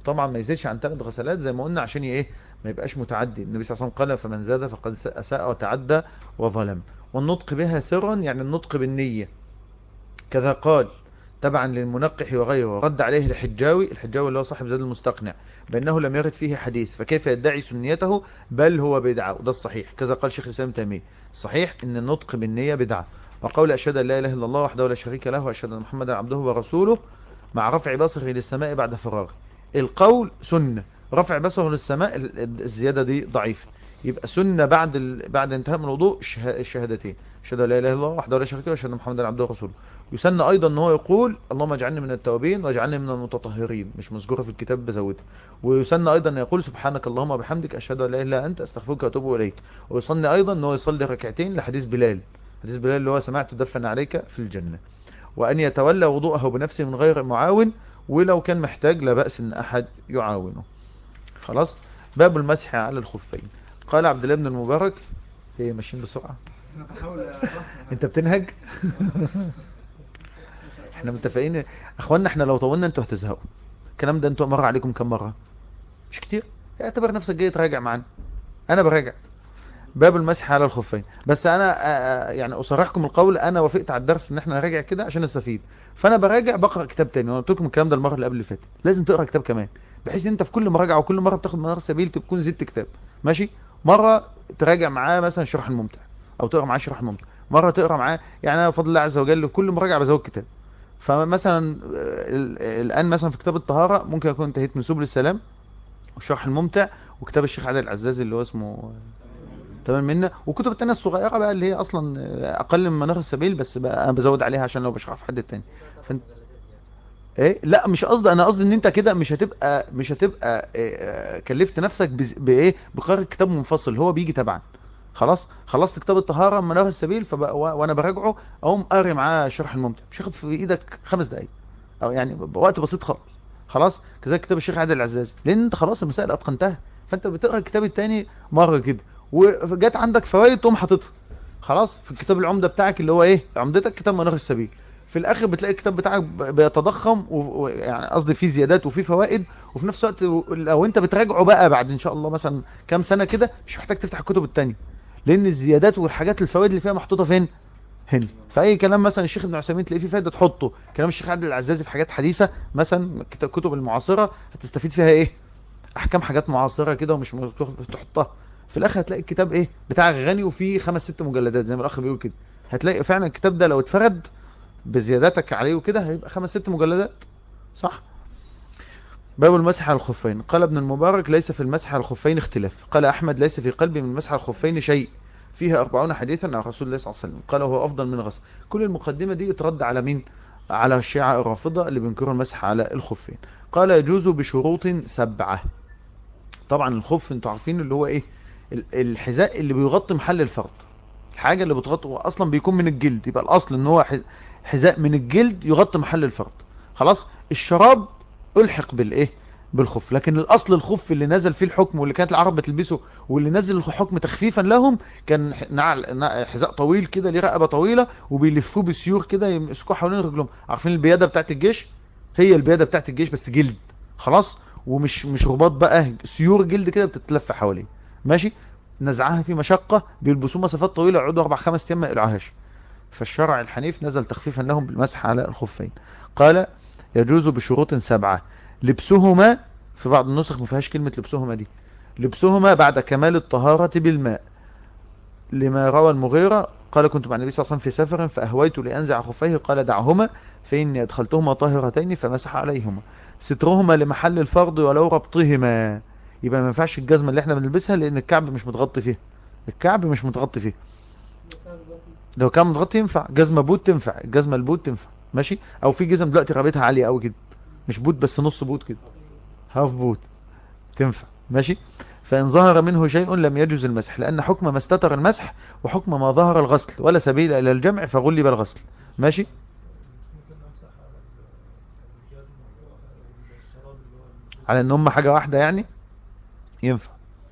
طبعا ما يزيدش عن ثلاث غسلات زي ما قلنا عشان ايه ما يبقاش متعدي النبي صلى الله عليه وسلم قال فمن زاد فقد اساء وتعدى وظلم والنطق بها سرا يعني النطق بالنية كذا قال تبعا للمنقح وغيره رد عليه الحجاوي الحجاوي اللي هو صاحب زاد المستقنع بأنه لم يرد فيه حديث فكيف يدعي سنيته بل هو بدعة وده الصحيح كذا قال شيخ الإسلام تيمية الصحيح ان النطق بالنية بدعة وقول أشهد أن لا إله إلا الله وحده لا شريك له وأشهد أن محمدا عبده ورسوله مع رفع بصره للسماء بعد فراغه القول سنة رفع بصره للسماء ال- ال- الزيادة دي ضعيفة يبقى سنة بعد ال... بعد انتهاء من الوضوء الشه- الشهادتين أشهد أن لا إله إلا الله وحده لا شريك له وأشهد أن محمدا عبده ورسوله يسن أيضا أن هو يقول اللهم اجعلني من التوابين واجعلني من المتطهرين مش مذكورة في الكتاب بزودها ويسن أيضا أن يقول سبحانك اللهم وبحمدك أشهد أن لا إله إلا أنت أستغفرك وأتوب إليك ويسن أيضا أن هو يصلي ركعتين لحديث بلال حديث بلال اللي هو سمعت دفن عليك في الجنة وأن يتولى وضوءه بنفسه من غير معاون ولو كان محتاج لا بأس أن أحد يعاونه خلاص باب المسح على الخفين قال عبد الله بن المبارك ايه ماشيين بسرعة انا بحاول أصحح. انت بتنهج احنا متفقين اخوانا احنا لو طولنا انتوا هتزهقوا الكلام ده انتوا مر عليكم كم مرة مش كتير اعتبر نفسك جاي تراجع معانا انا براجع باب المسح على الخفين بس انا آه، آه، يعني اصرحكم القول انا وافقت على الدرس ان احنا نراجع كده عشان نستفيد فانا براجع بقرا كتاب تاني وانا قلت لكم الكلام ده المره اللي قبل اللي فاتت لازم تقرا كتاب كمان بحيث ان انت في كل مراجعه وكل مره بتاخد منار السبيل تكون زدت كتاب ماشي مره تراجع معاه مثلا شرح الممتع او تقرا معاه شرح الممتع مره تقرا معاه يعني انا بفضل الله عز وجل كل مراجعه بزود كتاب فمثلا آه، ال- الان مثلا في كتاب الطهاره ممكن اكون انتهيت من سبل السلام والشرح الممتع وكتاب الشيخ عادل العزازي اللي هو اسمه تمام منا وكتب التانية الصغيرة بقى اللي هي اصلا اقل من منار السبيل بس بقى انا بزود عليها عشان لو بشرح في حد تاني فانت ايه لا مش قصدي انا قصدي ان انت كده مش هتبقى مش هتبقى إيه، آه، كلفت نفسك بز- بايه بقراءة كتاب منفصل هو بيجي تبعا خلاص خلصت كتاب الطهارة من منار السبيل فبقى و- وانا براجعه اقوم قاري معاه شرح الممتع مش هاخد في ايدك خمس دقايق او يعني وقت بسيط خالص خلاص كذلك كتاب الشيخ عادل العزازي لان انت خلاص المسائل اتقنتها فانت بتقرا الكتاب التاني مره كده وجت عندك فوائد تقوم حاططها خلاص في الكتاب العمده بتاعك اللي هو ايه عمدتك كتاب منار السبيل في الاخر بتلاقي الكتاب بتاعك ب- بيتضخم و- ويعني قصدي فيه زيادات وفيه فوائد وفي نفس الوقت لو انت بتراجعه بقى بعد ان شاء الله مثلا كام سنه كده مش محتاج تفتح الكتب التانية لان الزيادات والحاجات الفوائد اللي فيها محطوطه فين هنا فاي كلام مثلا الشيخ ابن عثيمين تلاقيه فيه فايده تحطه كلام الشيخ عادل العزازي في حاجات حديثه مثلا كت- الكتب المعاصره هتستفيد فيها ايه احكام حاجات معاصره كده ومش مذكور تحطها في الاخر هتلاقي الكتاب ايه بتاعك غني وفيه خمس ست مجلدات زي ما الاخ بيقول كده هتلاقي فعلا الكتاب ده لو اتفرد بزياداتك عليه وكده هيبقى خمس ست مجلدات صح باب المسح على الخفين قال ابن المبارك ليس في المسح على الخفين اختلاف قال احمد ليس في قلبي من المسح على الخفين شيء فيها أربعون حديثا عن رسول الله صلى الله عليه وسلم قال هو أفضل من الغسل كل المقدمة دي اترد على مين على الشيعة الرافضة اللي بينكروا المسح على الخفين قال يجوز بشروط سبعة طبعا الخف انتوا عارفين اللي هو ايه ال- الحذاء اللي بيغطي محل الفرد الحاجة اللي بتغطي هو اصلا بيكون من الجلد يبقى الاصل ان هو ح- حذاء من الجلد يغطي محل الفرد خلاص الشراب الحق بالايه بالخف لكن الاصل الخف اللي نزل فيه الحكم واللي كانت العرب بتلبسه واللي نزل الحكم تخفيفا لهم كان ح- نعل نع- حذاء طويل كده ليه رقبه طويله وبيلفوه بسيور كده يمسكوه حوالين رجلهم عارفين البياده بتاعت الجيش هي البياده بتاعت الجيش بس جلد خلاص ومش مش رباط بقى سيور جلد كده بتتلف حواليه ماشي نزعها في مشقه بيلبسوه مسافات طويله يقعدوا اربع خمس ايام ما يقلعوهاش فالشرع الحنيف نزل تخفيفا لهم بالمسح على الخفين قال يجوز بشروط سبعه لبسهما في بعض النسخ ما فيهاش كلمه لبسهما دي لبسهما بعد كمال الطهارة بالماء لما روى المغيرة قال كنت مع النبي صلى الله عليه وسلم في سفر فأهويت لأنزع خفيه قال دعهما فإني أدخلتهما طاهرتين فمسح عليهما سترهما لمحل الفرض ولو ربطهما يبقى ما ينفعش الجزمة اللي احنا بنلبسها لأن الكعب مش متغطي فيه الكعب مش متغطي فيه لو كان متغطي ينفع جزمة بوت تنفع الجزمة البوت تنفع ماشي او في جزم دلوقتي رقبتها عالية قوي كده مش بوت بس نص بوت كده هاف بوت تنفع ماشي فإن ظهر منه شيء لم يجوز المسح لأن حكم ما استتر المسح وحكم ما ظهر الغسل ولا سبيل إلى الجمع فغلب الغسل ماشي ممكن امسح على ال- الجزمة والشراب اللي هو على ان هم حاجة واحدة يعني ينفع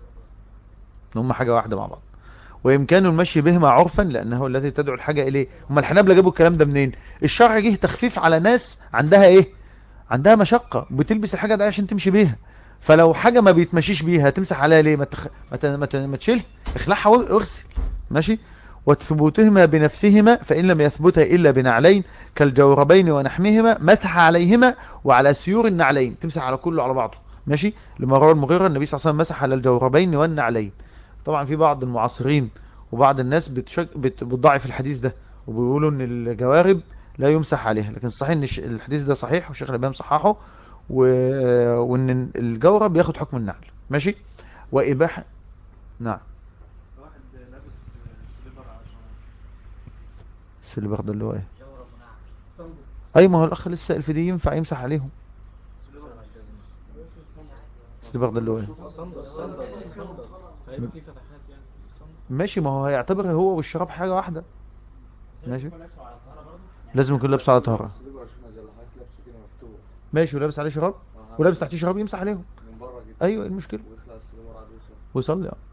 ان هم حاجة واحدة مع بعض وإمكان المشي بهما عرفا لأنه الذي تدعو الحاجة إليه هم الحنابلة جابوا الكلام ده منين الشرع جه تخفيف على ناس عندها إيه عندها مشقة بتلبس الحاجة دي عشان تمشي بيها فلو حاجة ما بيتمشيش بيها تمسح عليها ليه ما, تخ... ما, ت... ما, ت... ما تشيلها اخلعها واغسل ماشي وثبوتهما بنفسهما فإن لم يثبتا إلا بنعلين كالجوربين ونحمهما مسح عليهما وعلى سيور النعلين تمسح على كله على بعضه ماشي لما روى المغيرة النبي صلى الله عليه وسلم مسح على الجوربين والنعلين طبعا في بعض المعاصرين وبعض الناس بتشك... بت... بتضعف الحديث ده وبيقولوا ان الجوارب لا يمسح عليها لكن صحيح ان الش- الحديث ده صحيح والشيخ الالباني صححه و... وان الجورب ياخد حكم النعل ماشي واباحه نعم واحد لابس سليبر عشان السليبر ده اللي هو ايه جورب ونعم صندوق اي ما هو الاخ لسه سائل في دي ينفع يمسح عليهم سليبر السليبر ده اللي هو ايه صندوق صندوق صندوق هيبقى في فتحات يعني في الصندوق ماشي ما هو هيعتبر هو والشراب حاجة واحدة ماشي لازم يكون لابس على طهارة السليبر عشان زي اللي حضرتك لابسه كده مفتوح ماشي ولابس عليه شراب آه، ولابس تحتيه شراب يمسح عليهم من بره كده ايوه ايه المشكلة ويخلع السليبر عاد يوصل ويصلي اه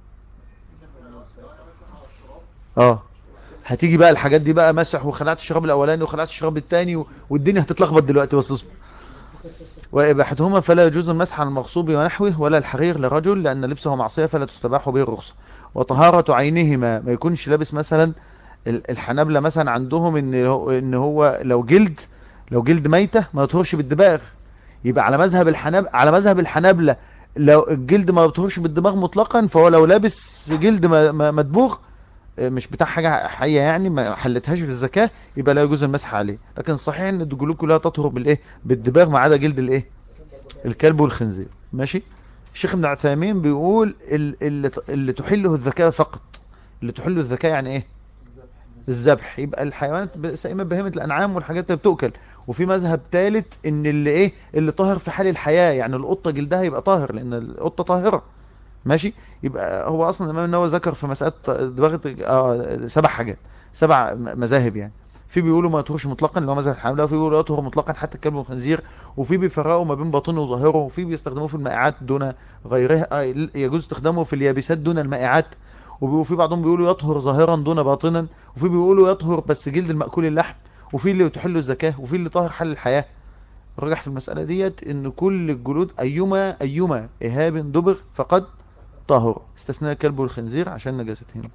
اه هتيجي بقى الحاجات دي بقى مسح وخلعت الشراب الاولاني وخلعت الشراب الثاني و... والدنيا هتتلخبط دلوقتي بس اصبر وإباحتهما فلا يجوز المسح على المغصوب ونحوه ولا الحرير لرجل لأن لبسه معصية فلا تستباح به الرخصة وطهارة عينهما ما يكونش لابس مثلا ال- الحنابلة مثلا عندهم ان هو, إن هو لو جلد لو جلد ميتة ما يطهرش بالدباغ يبقى على مذهب الحناب على مذهب الحنابلة لو الجلد ما يطهرش بالدماغ مطلقا فهو لو لابس جلد م- م- مدبوغ آه، مش بتاع حاجة حية يعني ما حلتهاش في الزكاة يبقى لا يجوز المسح عليه لكن صحيح ان الدجلود كلها تطهر بالايه بالدباغ ما عدا جلد الايه الكلب والخنزير ماشي الشيخ ابن عثيمين بيقول ال- اللي, اللي تحله الذكاء فقط اللي تحله الذكاء يعني ايه الذبح يبقى الحيوانات ب- سائمة بهيمة الانعام والحاجات اللي بتؤكل وفي مذهب ثالث ان اللي ايه اللي طاهر في حال الحياة يعني القطة جلدها يبقى طاهر لان القطة طاهرة ماشي يبقى هو اصلا الامام النووي ذكر في مسألة دباغة آه سبع حاجات سبع م- مذاهب يعني في بيقولوا ما يطهرش مطلقا اللي هو مذهب الحنابلة وفي بيقولوا يطهر مطلقا حتى الكلب والخنزير وفي بيفرقوا ما بين باطنه وظاهره وفي بيستخدموه في المائعات دون غيرها آه، يجوز استخدامه في اليابسات دون المائعات وبي- وفي بعضهم بيقولوا يطهر ظاهرا دون باطنا وفي بيقولوا يطهر بس جلد المأكول اللحم وفي اللي تحل الزكاة وفي اللي طاهر حل الحياة الراجح في المسألة ديت ان كل الجلود ايما ايما اهاب دبغ فقد طهر استثناء الكلب والخنزير عشان نجاستهما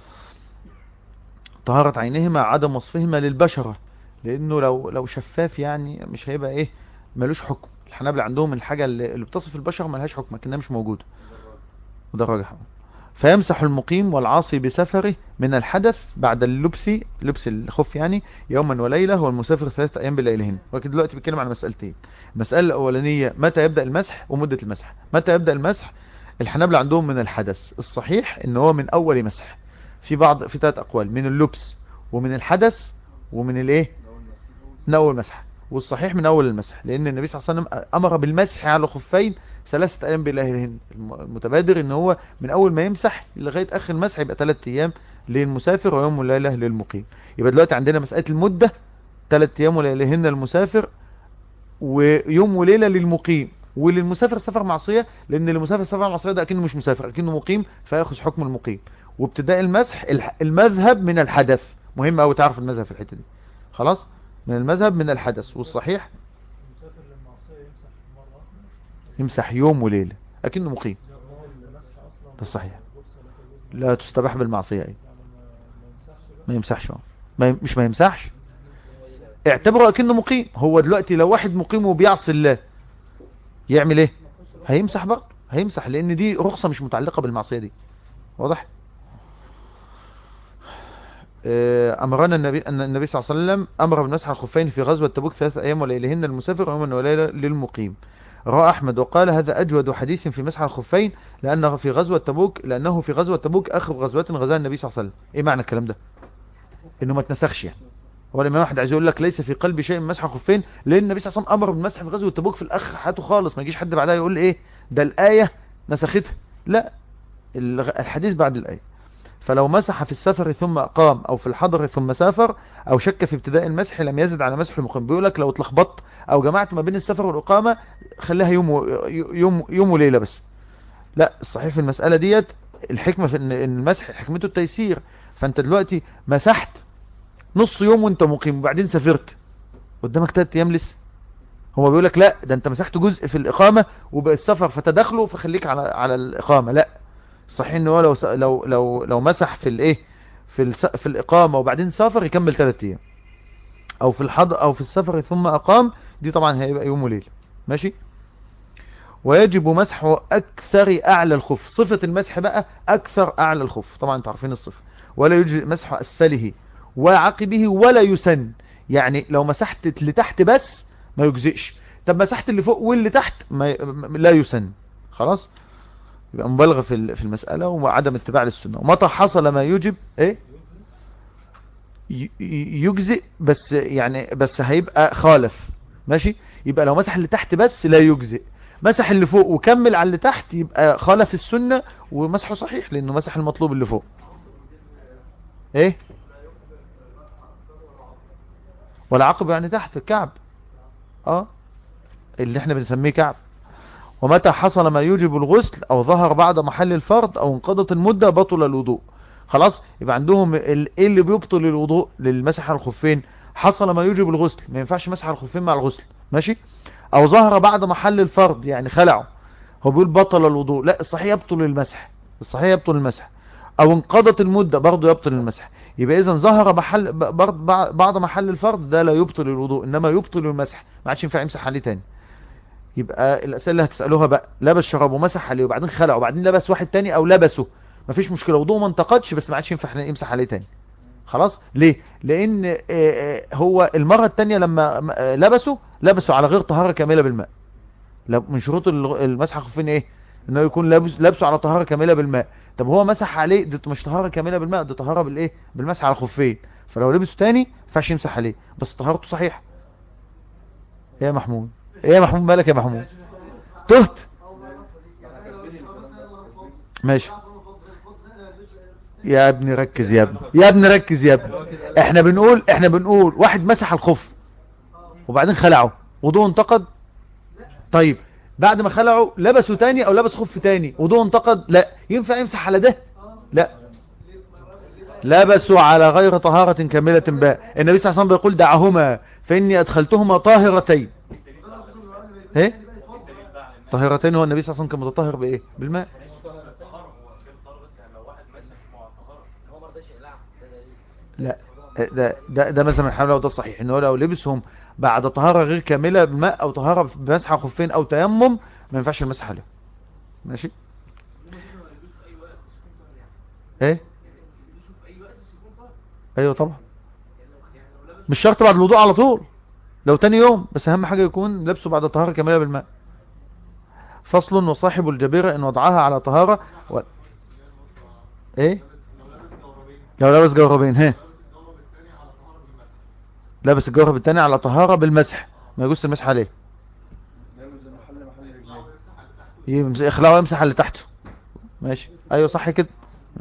طهارة عينهما عدم وصفهما للبشرة لانه لو لو شفاف يعني مش هيبقى ايه ملوش حكم الحنابلة عندهم الحاجة اللي اللي بتصف البشر ملهاش حكم لكنها مش موجودة وده الراجح فيمسح المقيم والعاصي بسفره من الحدث بعد اللبس لبس الخف يعني يوما وليلة والمسافر ثلاثة أيام بليلهن وكده دلوقتي بيتكلم عن مسألتين المسألة الأولانية متى يبدأ المسح ومدة المسح متى يبدأ المسح الحنابلة عندهم من الحدث الصحيح ان هو من أول مسح في بعض في ثلاث أقوال من اللبس ومن الحدث ومن الايه من أول مسح والصحيح من أول المسح لأن النبي صلى الله عليه وسلم أمر بالمسح على الخفين ثلاثة أيام بالليلهن المتبادر ان هو من أول ما يمسح لغاية آخر المسح يبقى ثلاثة أيام للمسافر ويوم وليلة للمقيم يبقى دلوقتي عندنا مسألة المدة ثلاثة أيام وليلهن المسافر ويوم وليلة للمقيم وللمسافر سفر معصية لأن المسافر سفر معصية ده أكنه مش مسافر أكنه مقيم فيأخذ حكم المقيم وابتداء المسح الح- المذهب من الحدث مهم أوي تعرف المذهب في الحتة دي خلاص من المذهب من الحدث والصحيح المسافر للمعصية يمسح مرة واحدة يمسح يوم وليلة أكنه مقيم هو المسح أصلا ده صحيح رخصة لا تجوز لا تستباح بالمعصية أي يعني ما ما يمسحش بقى ما يمسحش هو. ما يم- مش ما يمسحش اعتبره أكنه مقيم هو دلوقتي لو واحد مقيم وبيعصي الله يعمل ايه هيمسح برضه هيمسح لان دي رخصة مش متعلقة بالمعصية دي واضح آه، امرنا النبي ان النبي صلى الله عليه وسلم امر بالمسح على الخفين في غزوة تبوك ثلاث ايام وليلهن المسافر ويوما وليلة للمقيم روى احمد وقال هذا اجود حديث في مسح على الخفين لانه في غزوة تبوك لانه في غزوة تبوك اخر غزوة غزاها النبي صلى الله عليه وسلم ايه معنى الكلام ده انه ما تنسخش يعني هو الامام احمد عايز يقول لك ليس في قلبي شيء من مسح الخفين لان النبي صلى الله عليه وسلم امر بالمسح في غزوه تبوك في الاخر حياته خالص ما يجيش حد بعدها يقول ايه ده الايه نسختها لا الغ- الحديث بعد الايه فلو مسح في السفر ثم اقام او في الحضر ثم سافر او شك في ابتداء المسح لم يزد على مسح المقيم بيقول لك لو اتلخبطت او جمعت ما بين السفر والاقامه خليها يوم و... يوم يوم وليله بس لا الصحيح في المساله ديت الحكمه في ان إن المسح حكمته التيسير فانت دلوقتي مسحت نص يوم وانت مقيم وبعدين سافرت قدامك تلات ايام لسه هو بيقول لك لا ده انت مسحت جزء في الإقامة وبقى السفر فتدخله فخليك على على الإقامة لا صحيح ان هو لو س- لو لو لو مسح في الايه في الس- في الإقامة وبعدين سافر يكمل 3 ايام او في الحضر او في السفر ثم اقام دي طبعا هيبقى يوم وليلة ماشي ويجب مسح اكثر اعلى الخف صفة المسح بقى اكثر اعلى الخف طبعا انتوا عارفين الصفة ولا يجب مسح اسفله وعقبه ولا يسن يعني لو مسحت لتحت بس ما يجزئش طب مسحت اللي فوق واللي تحت ما ي- م- لا يسن خلاص يبقى مبالغة في ال- في المسألة وعدم اتباع للسنة ومتى حصل ما يجب ايه ي- ي- يجزئ بس يعني بس هيبقى خالف ماشي يبقى لو مسح اللي تحت بس لا يجزئ مسح اللي فوق وكمل على اللي تحت يبقى خالف السنة ومسحه صحيح لانه مسح المطلوب اللي فوق ايه ولا عقب يعني تحت الكعب اه اللي احنا بنسميه كعب ومتى حصل ما يوجب الغسل او ظهر بعد محل الفرض او انقضت المدة بطل الوضوء خلاص يبقى عندهم ال- ايه اللي بيبطل الوضوء للمسح على الخفين حصل ما يوجب الغسل ما ينفعش مسح على الخفين مع الغسل ماشي او ظهر بعد محل الفرض يعني خلعه هو بيقول بطل الوضوء لا الصحيح يبطل المسح الصحيح يبطل المسح او انقضت المدة برضه يبطل المسح يبقى اذا ظهر محل ب- برض- بع- بعد محل الفرض ده لا يبطل الوضوء انما يبطل المسح ما عادش ينفع يمسح عليه تاني يبقى الاسئله اللي هتسالوها بقى لبس شراب ومسح عليه وبعدين خلعه وبعدين لبس واحد تاني او لبسه مفيش مشكله وضوءه ما انتقدش بس ما عادش ينفع يمسح عليه تاني خلاص ليه لان آه، آه، هو المره التانية لما آه، لبسه لبسه على غير طهاره كامله بالماء لا- من شروط ال- المسح على الخفين ايه انه يكون لابس لابسه على طهاره كامله بالماء طب هو مسح عليه دي مش طهاره كامله بالماء دي طهاره بالايه بالمسح على الخفين فلو لبسه تاني ما ينفعش يمسح عليه بس طهارته صحيحه ايه يا محمود ايه يا محمود مالك يا محمود تهت ماشي يا ابني ركز يا ابني يا ابني ركز يا ابني احنا بنقول احنا بنقول واحد مسح الخف وبعدين خلعه وضوء انتقد طيب بعد ما خلعه لبسه تاني او لبس خف تاني وضوء انتقد لا ينفع يمسح على ده لا لبسوا على غير طهارة كاملة باء النبي صلى الله عليه وسلم بيقول دعهما فإني أدخلتهما طاهرتين ايه طاهرتين هو النبي صلى الله عليه وسلم كان متطهر بايه بالماء هو ما رضاش يقلعها ده دليل لا ده ده ده مثلا الحمله وده الصحيح ان هو لو لبسهم بعد طهاره غير كامله بالماء او طهاره بمسح خفين او تيمم ما ينفعش المسح عليهم ماشي ايه ايوه طبعا مش شرط بعد الوضوء على طول لو تاني يوم بس اهم حاجه يكون لبسه بعد طهاره كامله بالماء فصل وصاحب الجبيره ان وضعها على طهاره و... ايه لو لابس جوربين ها لابس الجورب التاني على طهارة بالمسح ما يجوز المسح عليه نعمل زي محل محل رجلين يمس- يخلعه ويمسح اللي تحته ماشي ايوه صح كده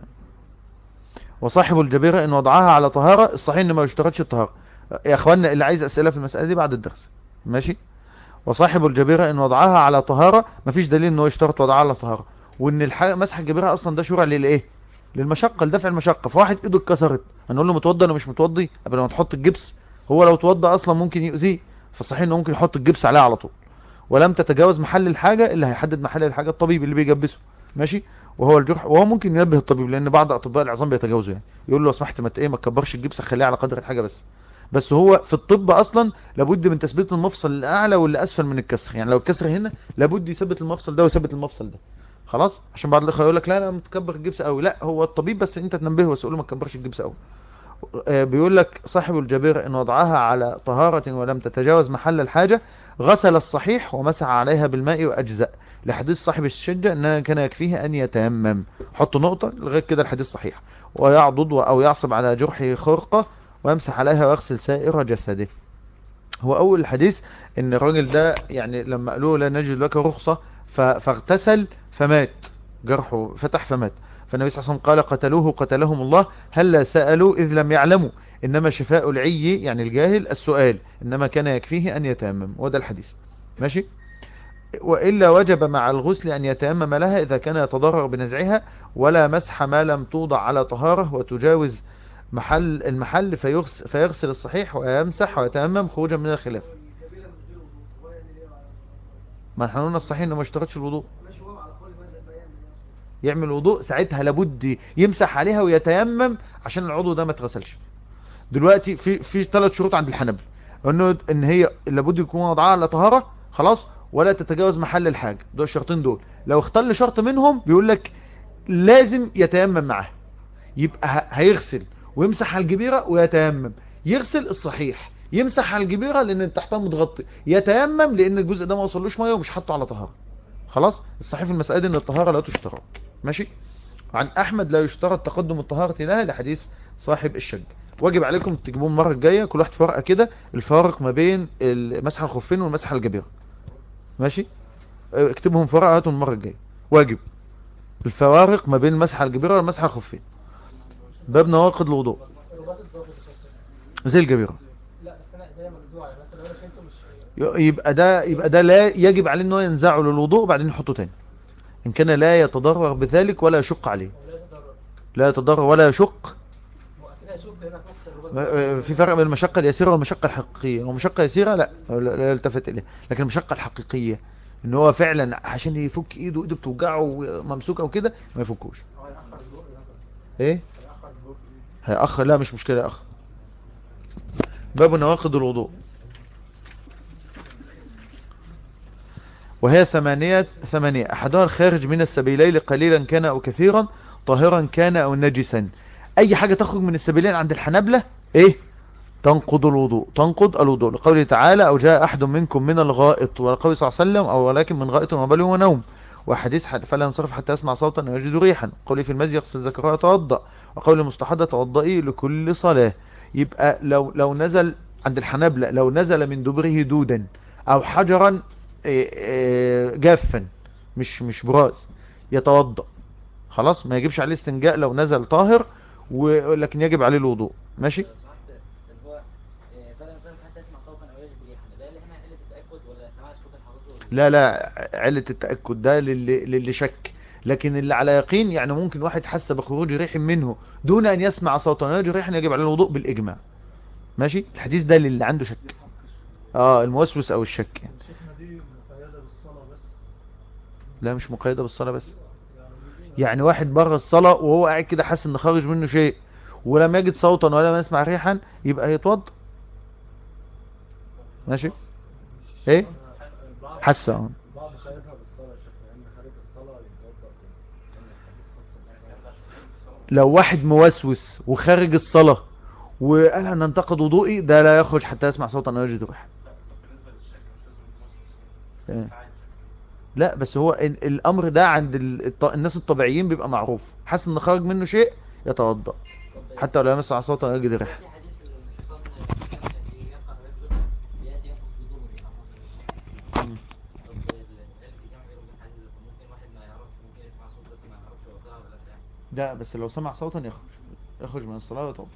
وصاحب الجبيرة ان وضعها على طهارة الصحيح ان ما يشترطش الطهارة يا اخوانا اللي عايز اسئلة في المسألة دي بعد الدرس ماشي وصاحب الجبيرة ان وضعها على طهارة مفيش دليل ان هو يشترط وضعها على طهارة وان الحاجة مسح الجبيرة اصلا ده شرع للايه للمشقة لدفع المشقة فواحد ايده اتكسرت هنقول له متوضى ولا مش متوضي قبل ما تحط الجبس هو لو توضى اصلا ممكن يؤذيه فالصحيح انه ممكن يحط الجبس عليه على طول ولم تتجاوز محل الحاجة اللي هيحدد محل الحاجة الطبيب اللي بيجبسه ماشي وهو الجرح وهو ممكن ينبه الطبيب لان بعض اطباء العظام بيتجاوزوا يعني يقول له لو سمحت ما ت- ايه ما تكبرش الجبس خليه على قدر الحاجة بس بس هو في الطب اصلا لابد من تثبيت المفصل الاعلى واللي اسفل من الكسر يعني لو الكسر هنا لابد يثبت المفصل ده ويثبت المفصل ده خلاص عشان بعض الاخوه يقول لك لا لا متكبر الجبس قوي لا هو الطبيب بس انت تنبهه بس قول له ما تكبرش الجبس قوي آه، بيقول لك صاحب الجبيرة ان وضعها على طهارة ولم تتجاوز محل الحاجة غسل الصحيح ومسح عليها بالماء واجزاء لحديث صاحب الشجة انها كان يكفيه ان يتيمم حط نقطة لغاية كده الحديث صحيح ويعضد او يعصب على جرحه خرقة ويمسح عليها ويغسل سائر جسده هو اول الحديث ان الراجل ده يعني لما قالوا لا نجد لك رخصة ف- فاغتسل فمات جرحه فتح فمات فالنبي صلى الله عليه وسلم قال قتلوه قتلهم الله هلا سألوا إذ لم يعلموا إنما شفاء العي يعني الجاهل السؤال إنما كان يكفيه أن يتيمم وده الحديث ماشي وإلا وجب مع الغسل أن يتيمم لها إذا كان يتضرر بنزعها ولا مسح ما لم توضع على طهارة وتجاوز محل المحل فيغسل, فيغسل الصحيح ويمسح ويتيمم خروجا من الخلاف الجبيرة من غير وضوء هو يعني ما احنا قلنا الصحيح انه ما اشترطش الوضوء ماشي هو على قول المذهب بقى يعمل ايه يعمل وضوء ساعتها لابد يمسح عليها ويتيمم عشان العضو ده ما اتغسلش دلوقتي في في ثلاث شروط عند الحنابلة انه ان هي لابد يكون وضعها على طهارة خلاص ولا تتجاوز محل الحاجة دول الشرطين دول لو اختل شرط منهم بيقول لك لازم يتيمم معاه يبقى ه- هيغسل ويمسح على الجبيرة ويتيمم يغسل الصحيح يمسح على الجبيرة لان تحتها متغطي يتيمم لان الجزء ده ما وصلوش ميه ومش حاطه على طهارة خلاص الصحيح في المسألة دي ان الطهارة لا تشترط ماشي عن احمد لا يشترط تقدم الطهارة لها لحديث صاحب الشج واجب عليكم تجيبوه المرة الجاية كل واحد في ورقة كده الفارق ما بين مسح الخفين والمسح الجبيرة ماشي اه، اكتبهم في ورقة هاتهم المرة الجاية واجب الفوارق ما بين المسح الجبيرة والمسح الخفين باب نواقض الوضوء رباط الضابط زي الجبيرة لا بس انا ايديا مجزوعه يعني مثلا لو انا شايفه مش ي- يبقى ده يبقى ده لا يجب عليه ان هو ينزعه للوضوء وبعدين يحطه تاني ان كان لا يتضرر بذلك ولا يشق عليه ولا يتضرر لا يتضرر ولا يشق هو اكيد هيشوف هنا في وقت الرباط في فرق بين المشقة اليسيرة والمشقة الحقيقية والمشقة اليسيرة لا لا لا يلتفت إليه لكن المشقة الحقيقية ان هو فعلا عشان يفك ايده ايده بتوجعه وممسوكة وكده ما يفكوش هو هيأخر الظهر مثلا ايه هيأخر الظهر هيأخر لا مش مشكلة يأخر باب نواقض الوضوء وهي ثمانية ثمانية أحدها الخارج من السبيلين قليلا كان أو كثيرا طاهرا كان أو نجسا أي حاجة تخرج من السبيلين عند الحنبلة إيه تنقض الوضوء تنقض الوضوء لقوله تعالى أو جاء أحد منكم من الغائط ولقوله صلى الله عليه وسلم أو ولكن من غائط وبل ونوم وحديث حد فلا ينصرف حتى يسمع صوتا أو يجد ريحا قوله في المزي يغسل ذكره يتوضأ وقول المستحضة توضئي لكل صلاة يبقى لو لو نزل عند الحنابلة لو نزل من دبره دودا أو حجرا إيه، إيه، جافا مش مش براز يتوضأ خلاص ما يجبش عليه استنجاء لو نزل طاهر ولكن يجب عليه الوضوء ماشي سمعت اللي هو آه، فلا ينصرف حتى يسمع صوتا او يجد ريحا ده اللي هنا قله التاكد ولا سماع الصوت الحقيقي لا لا علة التأكد ده للي, للي شك لكن اللي على يقين يعني ممكن واحد حس بخروج ريح منه دون أن يسمع صوتا ويجد ريحا يجب عليه الوضوء بالإجماع ماشي الحديث ده للي عنده شك اه الموسوس أو الشك يعني. شيخنا دي مقيدة بالصلاة بس لا مش مقيدة بالصلاة بس يعني واحد بره الصلاة وهو قاعد كده حاسس ان خارج منه شيء ولم يجد صوتا ولا يسمع ريحا يبقى يتوضا ماشي ايه حاسه اه بعض شايفها بالصلاة يا شيخنا ان خارج الصلاة يتوضأ تاني لأن الحديث خاص بالصلاة لو واحد موسوس وخارج الصلاة وقال انا انتقد وضوئي ده لا يخرج حتى يسمع صوتا او يجد ريحا بالنسبة للشك مش لازم يتوسوس إيه. عادي لا بس هو ال- الامر ده عند ال- الط- الناس الطبيعيين بيبقى معروف حاسس ان خارج منه شيء يتوضا حتى لو يسمع صوتا او يجد ريحا في حديث ان الشيطان الانسان الذي يقع رجل بياتي ينفخ في دبره او مم. طب العلم جمع بينهم وبين حديث ده ممكن واحد ما يعرفش ممكن يسمع صوت بس ما يعرفش هو طلع ولا بتاع لا بس لو سمع صوتا يخرج يخرج من الصلاة ويتوضا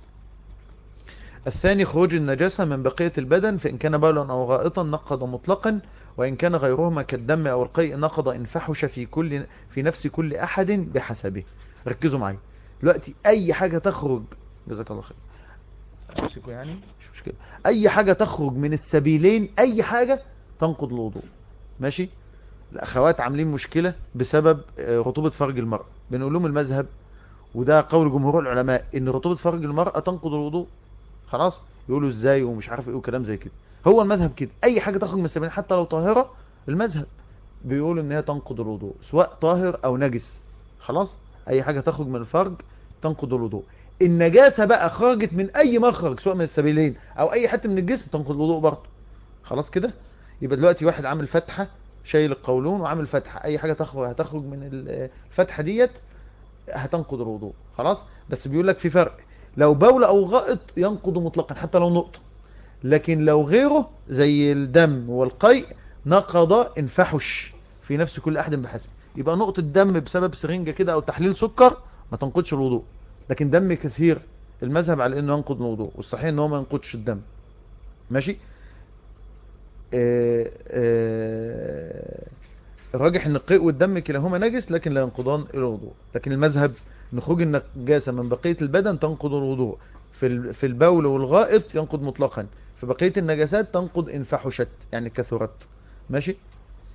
الثاني خروج النجاسة من بقية البدن فإن كان بولا أو غائطا نقض مطلقا وإن كان غيرهما كالدم أو القيء نقض إن فحش في كل في نفس كل أحد بحسبه ركزوا معي دلوقتي أي حاجة تخرج جزاك الله خير أمسكوا يعني مش مشكلة أي حاجة تخرج من السبيلين أي حاجة تنقض الوضوء ماشي الأخوات عاملين مشكلة بسبب آه، رطوبة فرج المرأة بنقول لهم المذهب وده قول جمهور العلماء ان رطوبة فرج المرأة تنقض الوضوء خلاص يقولوا ازاي ومش عارف ايه وكلام زي كده هو المذهب كده اي حاجة تخرج من السبيلين حتى لو طاهرة المذهب بيقول ان هي تنقض الوضوء سواء طاهر او نجس خلاص اي حاجة تخرج من الفرج تنقض الوضوء النجاسة بقى خرجت من اي مخرج سواء من السبيلين او اي حتة من الجسم تنقض الوضوء برضه خلاص كده يبقى دلوقتي واحد عامل فتحة شايل القولون وعامل فتحة اي حاجة تخرج هتخرج من الفتحة ديت هتنقض الوضوء خلاص بس بيقول لك في فرق لو بول او غائط ينقض مطلقا حتى لو نقطة لكن لو غيره زي الدم والقيء نقض انفحش في نفس كل احد بحسب يبقى نقطة دم بسبب سرنجة كده او تحليل سكر ما تنقضش الوضوء لكن دم كثير المذهب على انه ينقض الوضوء والصحيح ان هو ما ينقضش الدم ماشي آه آه الراجح ان القيء والدم كلاهما نجس لكن لا ينقضان الوضوء لكن المذهب ان خروج النجاسه من بقيه البدن تنقض الوضوء في ال- في البول والغائط ينقض مطلقا في بقيه النجاسات تنقض ان فحشت يعني كثرت ماشي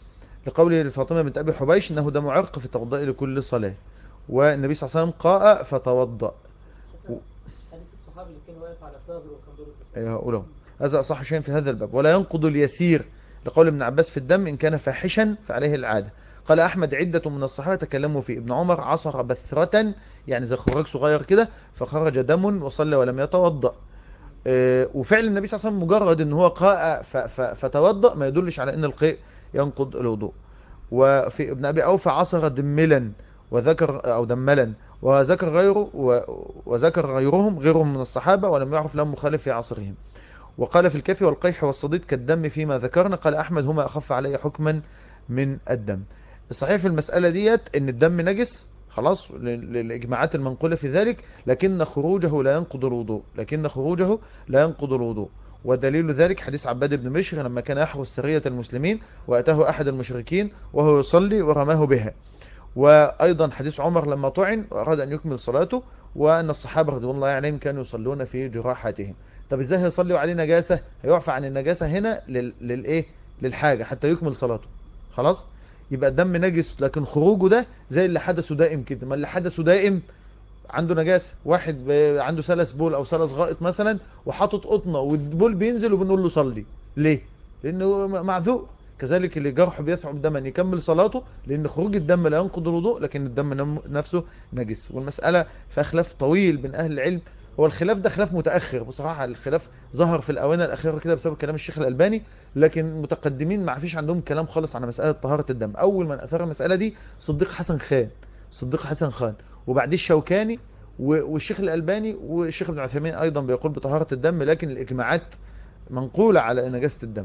لقوله لفاطمة بنت أبي حبيش إنه دم عرق في توضئ لكل صلاة والنبي صلى الله عليه وسلم قاء فتوضأ حديث الصحابي اللي كان واقف على ثغر وكان بيرد أيها أقوله هذا أصح شيء في هذا الباب ولا ينقض اليسير لقول ابن عباس في الدم إن كان فاحشا فعليه العادة قال أحمد عدة من الصحابة تكلموا فيه ابن عمر عصر بثرة يعني زي خراج صغير كده فخرج دم وصلى ولم يتوضأ آه، وفعل النبي صلى الله عليه وسلم مجرد ان هو قاء ف- ف- فتوضأ ما يدلش على ان القيء ينقض الوضوء وفي ابن ابي اوفى عصر دملا وذكر او دملا وذكر غيره و- وذكر غيرهم غيرهم من الصحابة ولم يعرف لهم مخالف في عصرهم وقال في الكافي والقيح والصديد كالدم فيما ذكرنا قال احمد هما اخف علي حكما من الدم الصحيح في المسألة ديت ان الدم نجس خلاص لل- للإجماعات المنقولة في ذلك لكن خروجه لا ينقض الوضوء لكن خروجه لا ينقض الوضوء ودليل ذلك حديث عباد بن مشر لما كان يحرس سرية المسلمين وأتاه أحد المشركين وهو يصلي ورماه بها وأيضا حديث عمر لما طعن وأراد أن يكمل صلاته وأن الصحابة رضي الله عليهم كانوا يصلون في جراحاتهم طب إزاي هيصلي عليه نجاسة هيعفى عن النجاسة هنا لل... للإيه للحاجة حتى يكمل صلاته خلاص يبقى الدم نجس لكن خروجه ده زي اللي حدثه دائم كده ما اللي حدثه دائم عنده نجاسة واحد ب- عنده سلس بول او سلس غائط مثلا وحاطط قطنة والبول بينزل وبنقول له صلي ليه لانه م- معذور كذلك اللي جرحه بيثعب دما يكمل صلاته لان خروج الدم لا ينقض الوضوء لكن الدم نم- نفسه نجس والمسألة فيها خلاف طويل بين اهل العلم هو الخلاف ده خلاف متأخر بصراحة الخلاف ظهر في الآونة الأخيرة كده بسبب كلام الشيخ الألباني لكن المتقدمين ما فيش عندهم كلام خالص على مسألة طهارة الدم أول من أثار المسألة دي صديق حسن خان صديق حسن خان وبعديه الشوكاني و- والشيخ الألباني والشيخ ابن عثيمين أيضا بيقول بطهارة الدم لكن الإجماعات منقولة على نجاسة الدم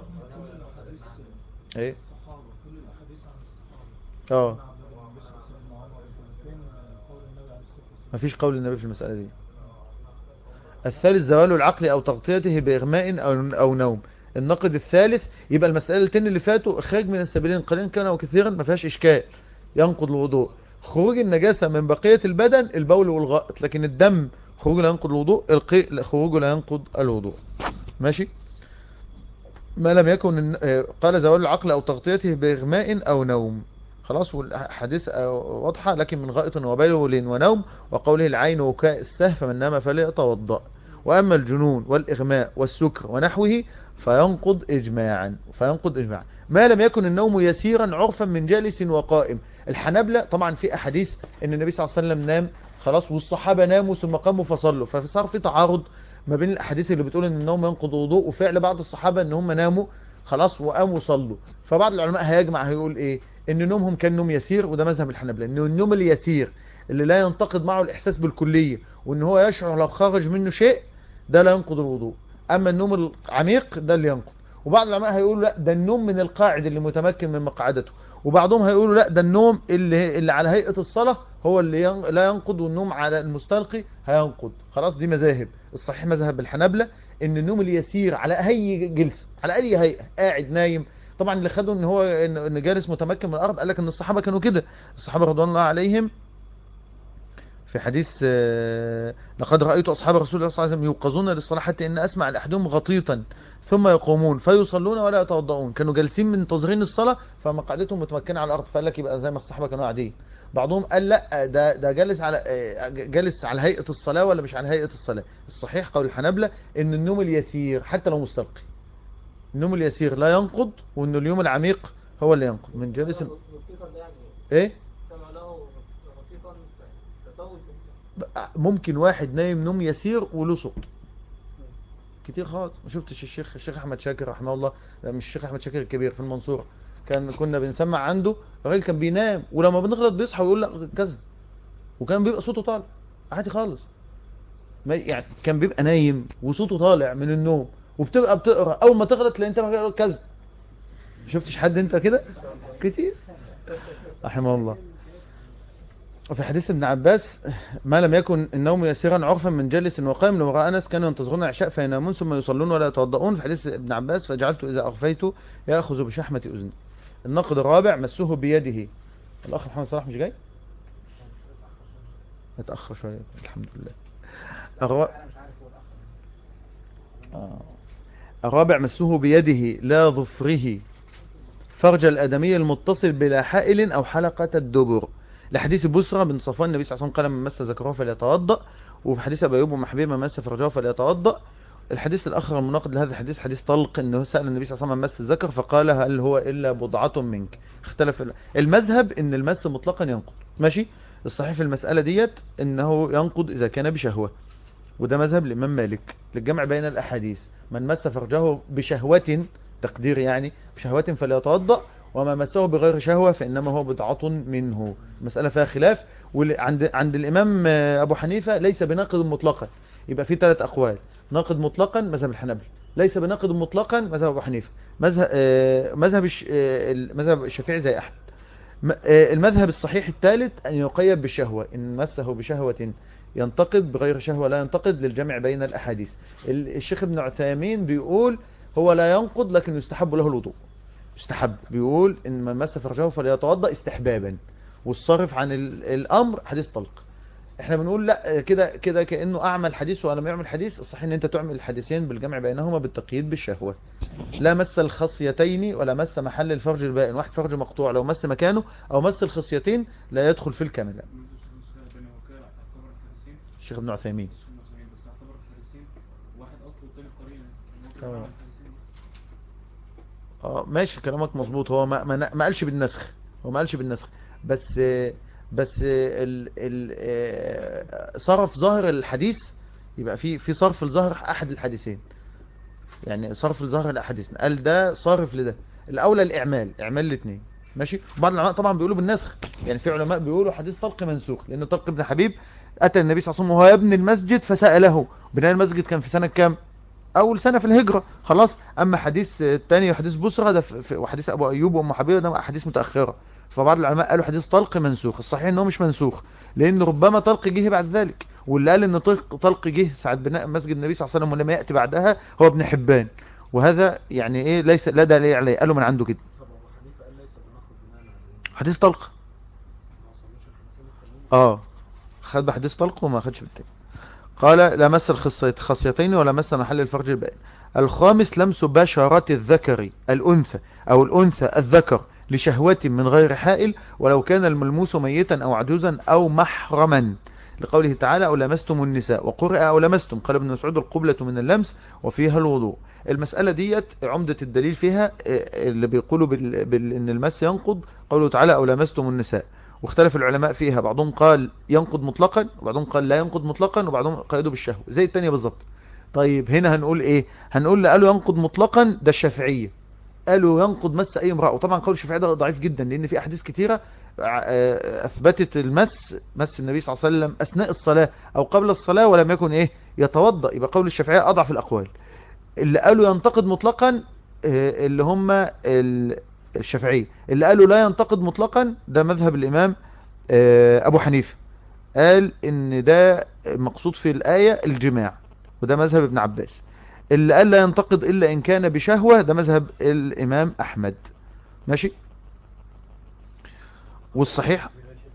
ايه الصحابة كل الأحاديث عن الصحابة اه عن عبد الله بن بشر سيدنا عمر فين قول النبي عليه الصلاة والسلام مفيش قول النبي في المسألة دي الثالث زوال العقل أو تغطيته بإغماء أو أو نوم النقد الثالث يبقى المسألتين اللي فاتوا الخارج من السبيلين قليلا كان أو كثيرا ما فيهاش إشكال ينقض الوضوء خروج النجاسة من بقية البدن البول والغائط لكن الدم خروجه لا ينقض الوضوء القيء لا- خروجه لا ينقض الوضوء ماشي ما لم يكن الن- آه، قال زوال العقل أو تغطيته بإغماء أو نوم خلاص والحديث آه، واضحة لكن من غائط وبول ونوم وقوله العين وكاء السهف فمن نام فليتوضأ وأما الجنون والإغماء والسكر ونحوه فينقض إجماعا فينقض إجماعا ما لم يكن النوم يسيرا عرفا من جالس وقائم الحنابلة طبعا في أحاديث أن النبي صلى الله عليه وسلم نام خلاص والصحابة ناموا ثم قاموا فصلوا فصار في تعارض ما بين الأحاديث اللي بتقول أن النوم ينقض وضوء وفعل بعض الصحابة أن هم ناموا خلاص وقاموا صلوا فبعض العلماء هيجمع هيقول إيه أن نومهم كان نوم يسير وده مذهب الحنابلة أن النوم اليسير اللي لا ينتقد معه الإحساس بالكلية وأن هو يشعر لو خرج منه شيء ده لا ينقض الوضوء أما النوم العميق ده اللي ينقض وبعض العلماء هيقولوا لا ده النوم من القاعد اللي متمكن من مقعدته وبعضهم هيقولوا لا ده النوم اللي اللي على هيئة الصلاة هو اللي ين... لا ينقض والنوم على المستلقي هينقض خلاص دي مذاهب الصحيح مذهب الحنابلة ان النوم اليسير على اي جلسة على اي هيئة قاعد نايم طبعا اللي خدوا ان هو ان إن جالس متمكن من الارض قال لك ان الصحابة كانوا كده الصحابة رضوان الله عليهم في حديث آه، لقد رأيت أصحاب رسول الله صلى الله عليه وسلم يوقظون للصلاة حتى إن أسمع لأحدهم غطيطا ثم يقومون فيصلون ولا يتوضؤون كانوا جالسين منتظرين الصلاة فمقعدتهم متمكنة على الأرض فقال لك يبقى زي ما الصحابة كانوا قاعدين بعضهم قال لا ده ده جالس على آه، جالس على هيئة الصلاة ولا مش على هيئة الصلاة الصحيح قول الحنابلة إن النوم اليسير حتى لو مستلقي النوم اليسير لا ينقض وإن اليوم العميق هو اللي ينقض من جالس رفيقا ده يعني إيه سمع له رفيقا تطول ممكن واحد نايم نوم يسير وله صوت كتير خالص ما شفتش الشيخ الشيخ احمد شاكر رحمه الله مش الشيخ احمد شاكر الكبير في المنصورة كان كنا بنسمع عنده الراجل كان بينام ولما بنغلط بيصحى ويقول لا كذا وكان بيبقى صوته طالع عادي خالص ما يعني كان بيبقى نايم وصوته طالع من النوم وبتبقى بتقرا اول ما تغلط تلاقي انت بتقرا كذا ما شفتش حد انت كده كتير رحمه الله وفي حديث ابن عباس ما لم يكن النوم يسيرا عرفا من جالس وقائم لوراء انس كانوا ينتظرون العشاء فينامون ثم يصلون ولا يتوضؤون في حديث ابن عباس فجعلت اذا اغفيت ياخذ بشحمه اذني النقد الرابع مسه بيده الاخ محمد صلاح مش جاي متاخر شويه الحمد لله الرا... آه. الرابع مسه بيده لا ظفره فرج الآدمي المتصل بلا حائل أو حلقة الدبر لحديث بسرى بن صفوان النبي صلى الله عليه وسلم قال من مس ذكره فليتوضأ وفي حديث أبي أيوب وأم حبيب من مس فرجه فليتوضأ الحديث الآخر المناقض لهذا الحديث حديث طلق أنه سأل النبي صلى الله عليه وسلم عن مس الذكر فقال هل هو إلا بضعة منك اختلف ال- المذهب أن المس مطلقا ينقض ماشي الصحيح في المسألة ديت أنه ينقض إذا كان بشهوة وده مذهب الإمام مالك للجمع بين الأحاديث من مس فرجه بشهوة تقدير يعني بشهوة فليتوضأ وما مسه بغير شهوة فإنما هو بضعة منه مسألة فيها خلاف وعند عند الإمام آه، أبو حنيفة ليس بناقض مطلقا يبقى في ثلاث أقوال ناقض مطلقا مذهب الحنبلي ليس بناقض مطلقا مذهب أبو حنيفة مذهب آه، مذهب الش- آه، المذهب الشافعي زي أحمد م- آه، المذهب الصحيح الثالث أن يقيد بالشهوة إن مسه بشهوة ينتقد بغير شهوة لا ينتقد للجمع بين الأحاديث ال- الشيخ ابن عثيمين بيقول هو لا ينقض لكن يستحب له الوضوء يستحب بيقول إن من مس فرجه فليتوضأ استحبابا والصرف عن ال- الأمر حديث طلق احنا بنقول لا كده كده كأنه أعمل حديث ولم يعمل حديث الصحيح ان انت تعمل الحديثين بالجمع بينهما بالتقييد بالشهوة لا مس الخصيتين ولا مس محل الفرج البائن واحد فرج مقطوع لو مس مكانه او مس الخصيتين لا يدخل في الكاملة بالنسبة للشيخ الشيخ الألباني هو كده اعتبر الحديثين الشيخ ابن عثيمين الشيخ المسلمين بس اعتبر الحديثين واحد أصل والتاني قرين يعني ممكن تمام. يعمل الحديثين دي. اه ماشي كلامك مظبوط هو ما, ما, ما قالش بالنسخ هو ما قالش بالنسخ بس بس ال ال آه، صرف ظاهر الحديث يبقى في في صرف لظاهر احد الحديثين يعني صرف لظاهر الاحاديث قال ده صارف لده الاولى الاعمال اعمال الاثنين ماشي بعض العلماء طبعا بيقولوا بالنسخ يعني في علماء بيقولوا حديث طلق منسوخ لان طلق ابن حبيب اتى النبي صلى الله عليه وسلم وهو يبني المسجد فساله بناء المسجد كان في سنه كام اول سنه في الهجره خلاص اما حديث الثاني وحديث بسرى ده في- في- وحديث ابو ايوب وام حبيبه ده احاديث متاخره فبعض العلماء قالوا حديث طلق منسوخ الصحيح انه مش منسوخ لان ربما طلق جه بعد ذلك واللي قال ان طلق طلق جه ساعه بناء مسجد النبي صلى الله عليه وسلم ولما ياتي بعدها هو ابن حبان وهذا يعني ايه ليس لا دليل عليه قالوا من عنده كده طب ابو حنيفه قال ليس بناخد بناء على ايه؟ حديث طلق ما وصلوش الحديثين التانيين اه خد بحديث طلق وما خدش بالتاني قال لا مس الخصيت خصيتين ولا مس محل الفرج البائن الخامس لمس بشرة الذكر الأنثى أو الأنثى الذكر لشهوة من غير حائل ولو كان الملموس ميتا أو عجوزا أو محرما لقوله تعالى أو لمستم النساء وقرئ أو لمستم قال ابن مسعود القبلة من اللمس وفيها الوضوء المسألة ديت عمدة الدليل فيها آه، اللي بيقولوا بال... بال... إن المس ينقض قوله تعالى أو لمستم النساء واختلف العلماء فيها بعضهم قال ينقض مطلقا وبعضهم قال لا ينقض مطلقا وبعضهم قيدوا بالشهوة زي التانية بالظبط طيب هنا هنقول ايه هنقول اللي قالوا ينقض مطلقا ده الشافعية قالوا ينقض مس اي امرأة وطبعا قول الشافعية ده ضعيف جدا لان في احاديث كتيرة آه، اثبتت المس مس النبي صلى الله عليه وسلم اثناء الصلاة او قبل الصلاة ولم يكن ايه يتوضأ يبقى قول الشافعية اضعف الاقوال اللي قالوا ينتقد مطلقا آه، اللي هم ال- الشافعية اللي قالوا لا ينتقد مطلقا ده مذهب الامام آه، ابو حنيفة قال ان ده مقصود في الآية الجماع وده مذهب ابن عباس اللي قال لا ينتقد إلا إن كان بشهوة ده مذهب الإمام أحمد ماشي والصحيح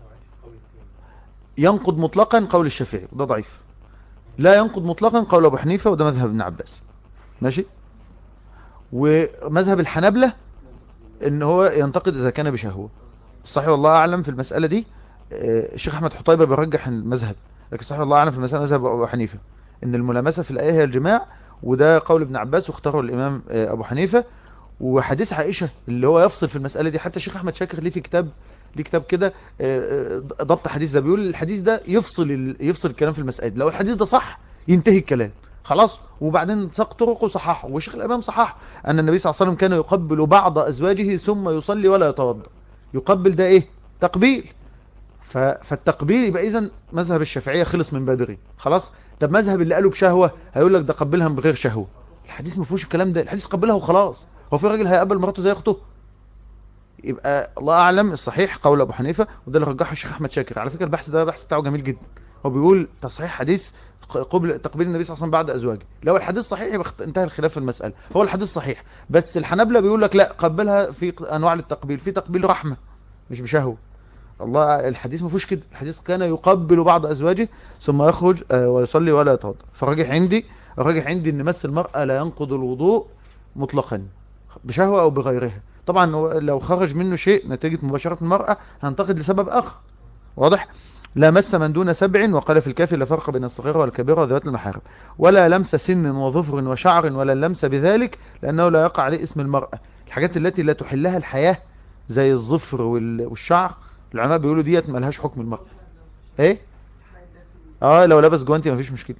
ينقض مطلقا قول الشافعي وده ضعيف لا ينقض مطلقا قول أبو حنيفة وده مذهب ابن عباس ماشي ومذهب الحنبلة ان هو ينتقد اذا كان بشهوة الصحيح والله اعلم في المسألة دي آه، الشيخ احمد حطيبة بيرجح المذهب لكن صحيح والله اعلم في المسألة مذهب ابو حنيفة ان الملامسة في الايه هي الجماع وده قول ابن عباس واختاره الامام آه، ابو حنيفة وحديث عائشة اللي هو يفصل في المسألة دي حتى الشيخ احمد شاكر ليه في كتاب ليه كتاب كده آه، آه، ضبط حديث ده بيقول الحديث ده يفصل ال- يفصل الكلام في المسألة دي. لو الحديث ده صح ينتهي الكلام خلاص وبعدين ساق طرقه صححه والشيخ الامام صححه ان النبي صلى الله عليه وسلم كان يقبل بعض ازواجه ثم يصلي ولا يتوضا يقبل ده ايه تقبيل ف... فالتقبيل يبقى اذا مذهب الشافعيه خلص من بدري خلاص طب مذهب اللي قالوا بشهوه هيقول لك ده قبلها بغير شهوه الحديث ما فيهوش الكلام ده الحديث قبلها وخلاص هو في راجل هيقبل مراته زي اخته يبقى الله اعلم الصحيح قول ابو حنيفه وده اللي رجحه الشيخ احمد شاكر على فكره البحث ده بحث بتاعه جميل جدا هو بيقول تصحيح حديث قبل تقبيل النبي صلى الله عليه وسلم بعد ازواجه لو الحديث صحيح يبقى اخت- انتهى الخلاف في المساله هو الحديث صحيح بس الحنابلة بيقول لك لا قبلها في ق- انواع للتقبيل في تقبيل رحمه مش بشهوه الله الحديث ما فيهوش كده الحديث كان يقبل بعض ازواجه ثم يخرج آه، ويصلي ولا يتوضا فالراجح عندي الراجح عندي ان مس المراه لا ينقض الوضوء مطلقا بشهوه او بغيرها طبعا هو لو خرج منه شيء نتيجة مباشرة المرأة هنتقد لسبب آخر واضح لا مس من دون سبع وقال في الكافي لا فرق بين الصغيرة والكبيرة وذوات المحارم ولا لمس سن وظفر وشعر ولا اللمس بذلك لأنه لا يقع عليه اسم المرأة الحاجات التي لا تحلها الحياة زي الظفر وال- والشعر العلماء بيقولوا ديت ملهاش حكم المرأة ايه اه لو لبس جوانتي مفيش مشكلة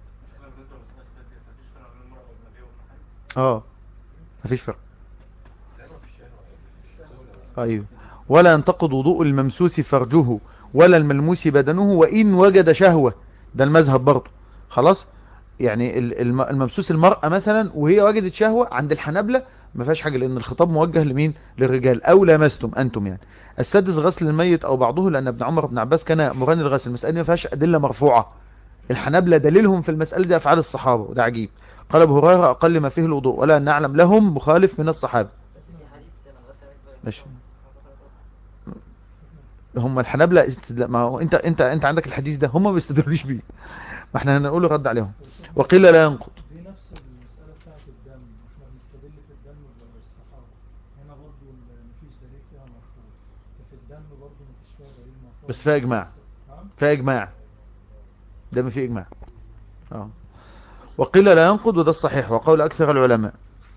اه مفيش فرق ايوه ولا ينتقض وضوء الممسوس فرجه ولا الملموس بدنه وان وجد شهوة ده المذهب برضه خلاص يعني ال- الم- الممسوس المرأة مثلا وهي وجدت شهوة عند الحنابلة ما فيهاش حاجة لان الخطاب موجه لمين للرجال او لمستم انتم يعني السادس غسل الميت او بعضه لان ابن عمر بن عباس كان يأمران الغسل المسألة دي ما فيهاش ادلة مرفوعة الحنابلة دليلهم في المسألة دي افعال الصحابة وده عجيب قال ابو هريرة اقل ما فيه الوضوء ولا نعلم لهم مخالف من الصحابة بس في حديث من غسل الميت ماشي. هم الحنابلة استدل... ما هو انت انت انت عندك الحديث ده هم ما بيستدلوش بيه ما احنا هنقول رد عليهم وقيل لا ينقض دي نفس المسألة بتاعت الدم احنا بنستدل في الدم بالصحابة هنا برضو ال- مفيش دليل فيها مرفوع ففي الدم برضو مفيش فيها دليل مرفوع بس فيها إجماع. نعم فيها اجماع ده ما فيه اجماع اه وقيل لا ينقض وده الصحيح وقول اكثر العلماء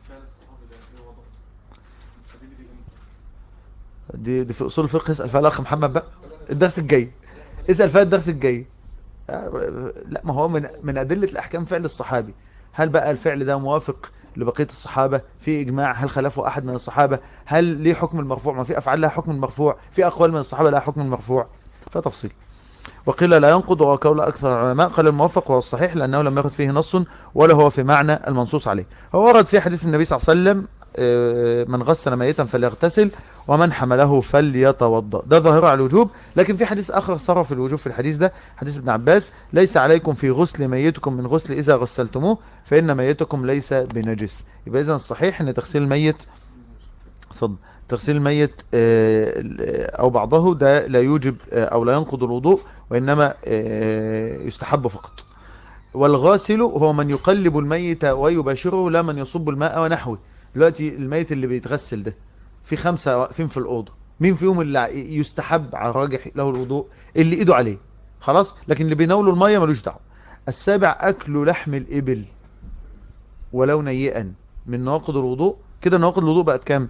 دي دي في اصول الفقه اسال فيها الاخ محمد بقى الدرس الجاي اسال فيها الدرس الجاي آه، لا ما هو من من ادله الاحكام فعل الصحابي هل بقى الفعل ده موافق لبقيه الصحابه في اجماع هل خالفه احد من الصحابه هل ليه حكم المرفوع ما في افعال لها حكم المرفوع في اقوال من الصحابه لها حكم المرفوع فتفصيل وقيل لا ينقض وهو قول أكثر العلماء قال الموفق وهو الصحيح لأنه لم يرد فيه نص ولا هو في معنى المنصوص عليه هو ورد في حديث النبي صلى الله عليه وسلم آه، من غسل ميتا فليغتسل ومن حمله فليتوضا ده ظاهر على الوجوب لكن في حديث آخر صرف الوجوب في الحديث ده حديث ابن عباس ليس عليكم في غسل ميتكم من غسل إذا غسلتموه فإن ميتكم ليس بنجس يبقى إذن الصحيح أن تغسيل الميت صد تغسيل الميت آه، أو بعضه ده لا يوجب آه، أو لا ينقض الوضوء وإنما آه، يستحب فقط والغاسل هو من يقلب الميت ويباشره لا من يصب الماء ونحوه دلوقتي الميت اللي بيتغسل ده في خمسة واقفين في الأوضة مين فيهم اللي يستحب على الراجح له الوضوء اللي ايده عليه خلاص لكن اللي بيناوله المية ملوش دعوه السابع أكل لحم الإبل ولو نيئا من نواقض الوضوء كده نواقض الوضوء بقت كام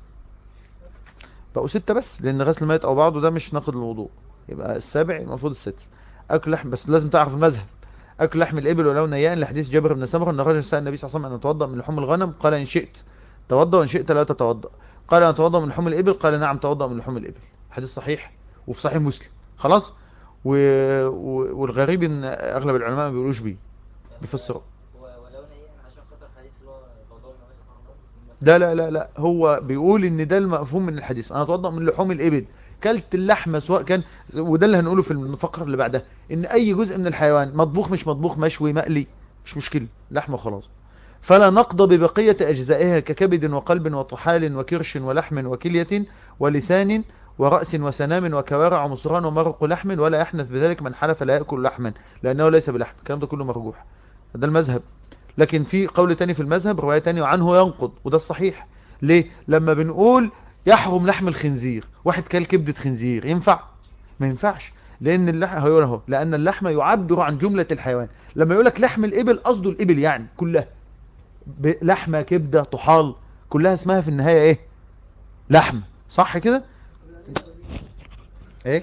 بقوا ستة بس لأن غسل الميت أو بعضه ده مش ناقض الوضوء يبقى السابع المفروض السادس أكل لحم بس لازم تعرف المذهب أكل لحم الإبل ولو نيئا لحديث جابر بن سمرة أن رجل سأل النبي صلى الله عليه وسلم أن يتوضأ من لحوم الغنم قال إن شئت توضأ وإن شئت لا تتوضأ قال أن أتوضأ من لحوم الإبل قال نعم توضأ من لحوم الإبل حديث صحيح وفي صحيح مسلم خلاص و... و... والغريب ان اغلب العلماء ما بيقولوش بيه بيفسروا و- ولو نيئا عشان خاطر حديث اللي هو موضوع المماسك مع الله لا لا لا لا هو بيقول ان ده المفهوم من الحديث انا اتوضا من لحوم الابل كلت اللحمه سواء كان وده اللي هنقوله في الفقره اللي بعدها ان اي جزء من الحيوان مطبوخ مش مطبوخ مشوي مقلي مش مشكله لحمه خلاص فلا نقض ببقيه اجزائها ككبد وقلب وطحال وكرش ولحم وكليه ولسان ورأس وسنام وكوارع ومصران ومرق لحم ولا يحنث بذلك من حلف لا يأكل لحما لأنه ليس بلحم الكلام ده كله مرجوح ده المذهب لكن في قول تاني في المذهب رواية تانية وعنه ينقض وده الصحيح ليه لما بنقول يحرم لحم الخنزير واحد كل كبدة خنزير ينفع ما ينفعش لان اللحم هيقول اهو لان اللحم يعبر عن جملة الحيوان لما يقول لك لحم الابل قصده الابل يعني كلها ب- لحمة كبدة طحال كلها اسمها في النهاية ايه لحم صح كده ايه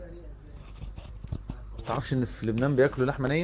تعرفش ان في لبنان بياكلوا لحمة نية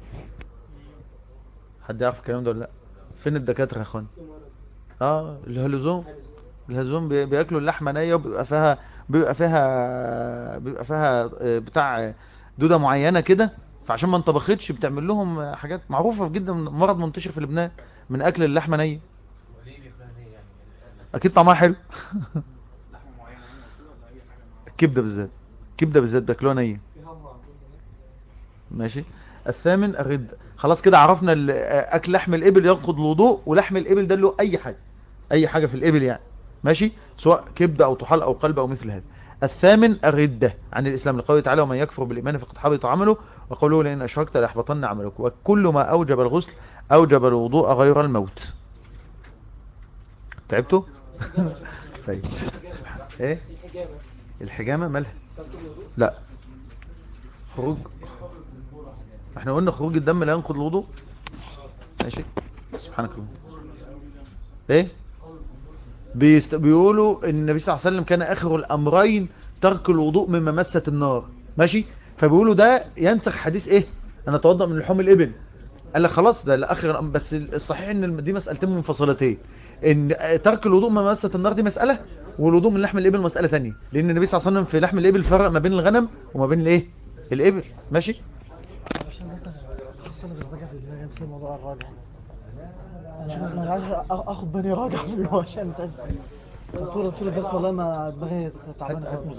حد يعرف الكلام ده ولا لا فين الدكاترة يا اخوان اه الهلزوم الهلزوم بي- بياكلوا اللحمة نية وبيبقى فيها بيبقى فيها بيبقى فيها آه، بتاع دودة معينة كده فعشان ما انطبختش بتعمل لهم حاجات معروفة جدا مرض منتشر في لبنان من اكل اللحمة نية وليه بياكلوها ليه يعني اكيد طعمها حلو لحمه معينه يعني أو كده ولا اي حاجه معينة؟ الكبدة بالذات الكبدة بالذات بياكلوها نية في هم عندهم ماشي الثامن الرد خلاص كده عرفنا ال- اكل لحم الابل ينقض الوضوء ولحم الابل ده له اي حاجه اي حاجه في الابل يعني ماشي سواء كبده او طحال او قلب او مثل هذا الثامن الردة عن الإسلام لقوله تعالى ومن يكفر بالإيمان فقد حبط عمله وقوله لئن أشركت ليحبطن عملك وكل ما أوجب الغسل أوجب الوضوء غير الموت تعبتوا؟ طيب ايه الحجامة مالها لا خروج احنا قلنا خروج الدم لا ينقض الوضوء ماشي سبحانك اللهم ايه بيست... بيقولوا ان النبي صلى الله عليه وسلم كان اخر الامرين ترك الوضوء مما مست النار ماشي فبيقولوا ده ينسخ حديث ايه انا اتوضا من لحوم الابل قال لك خلاص ده الاخر الأمر. بس الصحيح ان دي مسالتين منفصلتين ان ترك الوضوء مما مست النار دي مساله والوضوء من لحم الابل مساله ثانيه لان النبي صلى الله عليه وسلم في لحم الابل فرق ما بين الغنم وما بين الايه الابل ماشي عشان ده حصل لي راجع في دماغي بس الموضوع الراجع انا انا عايز أ- اخد بالي راجع فيه عشان تعبت طول طول الدرس والله ما دماغي تعبانه هات- هات خالص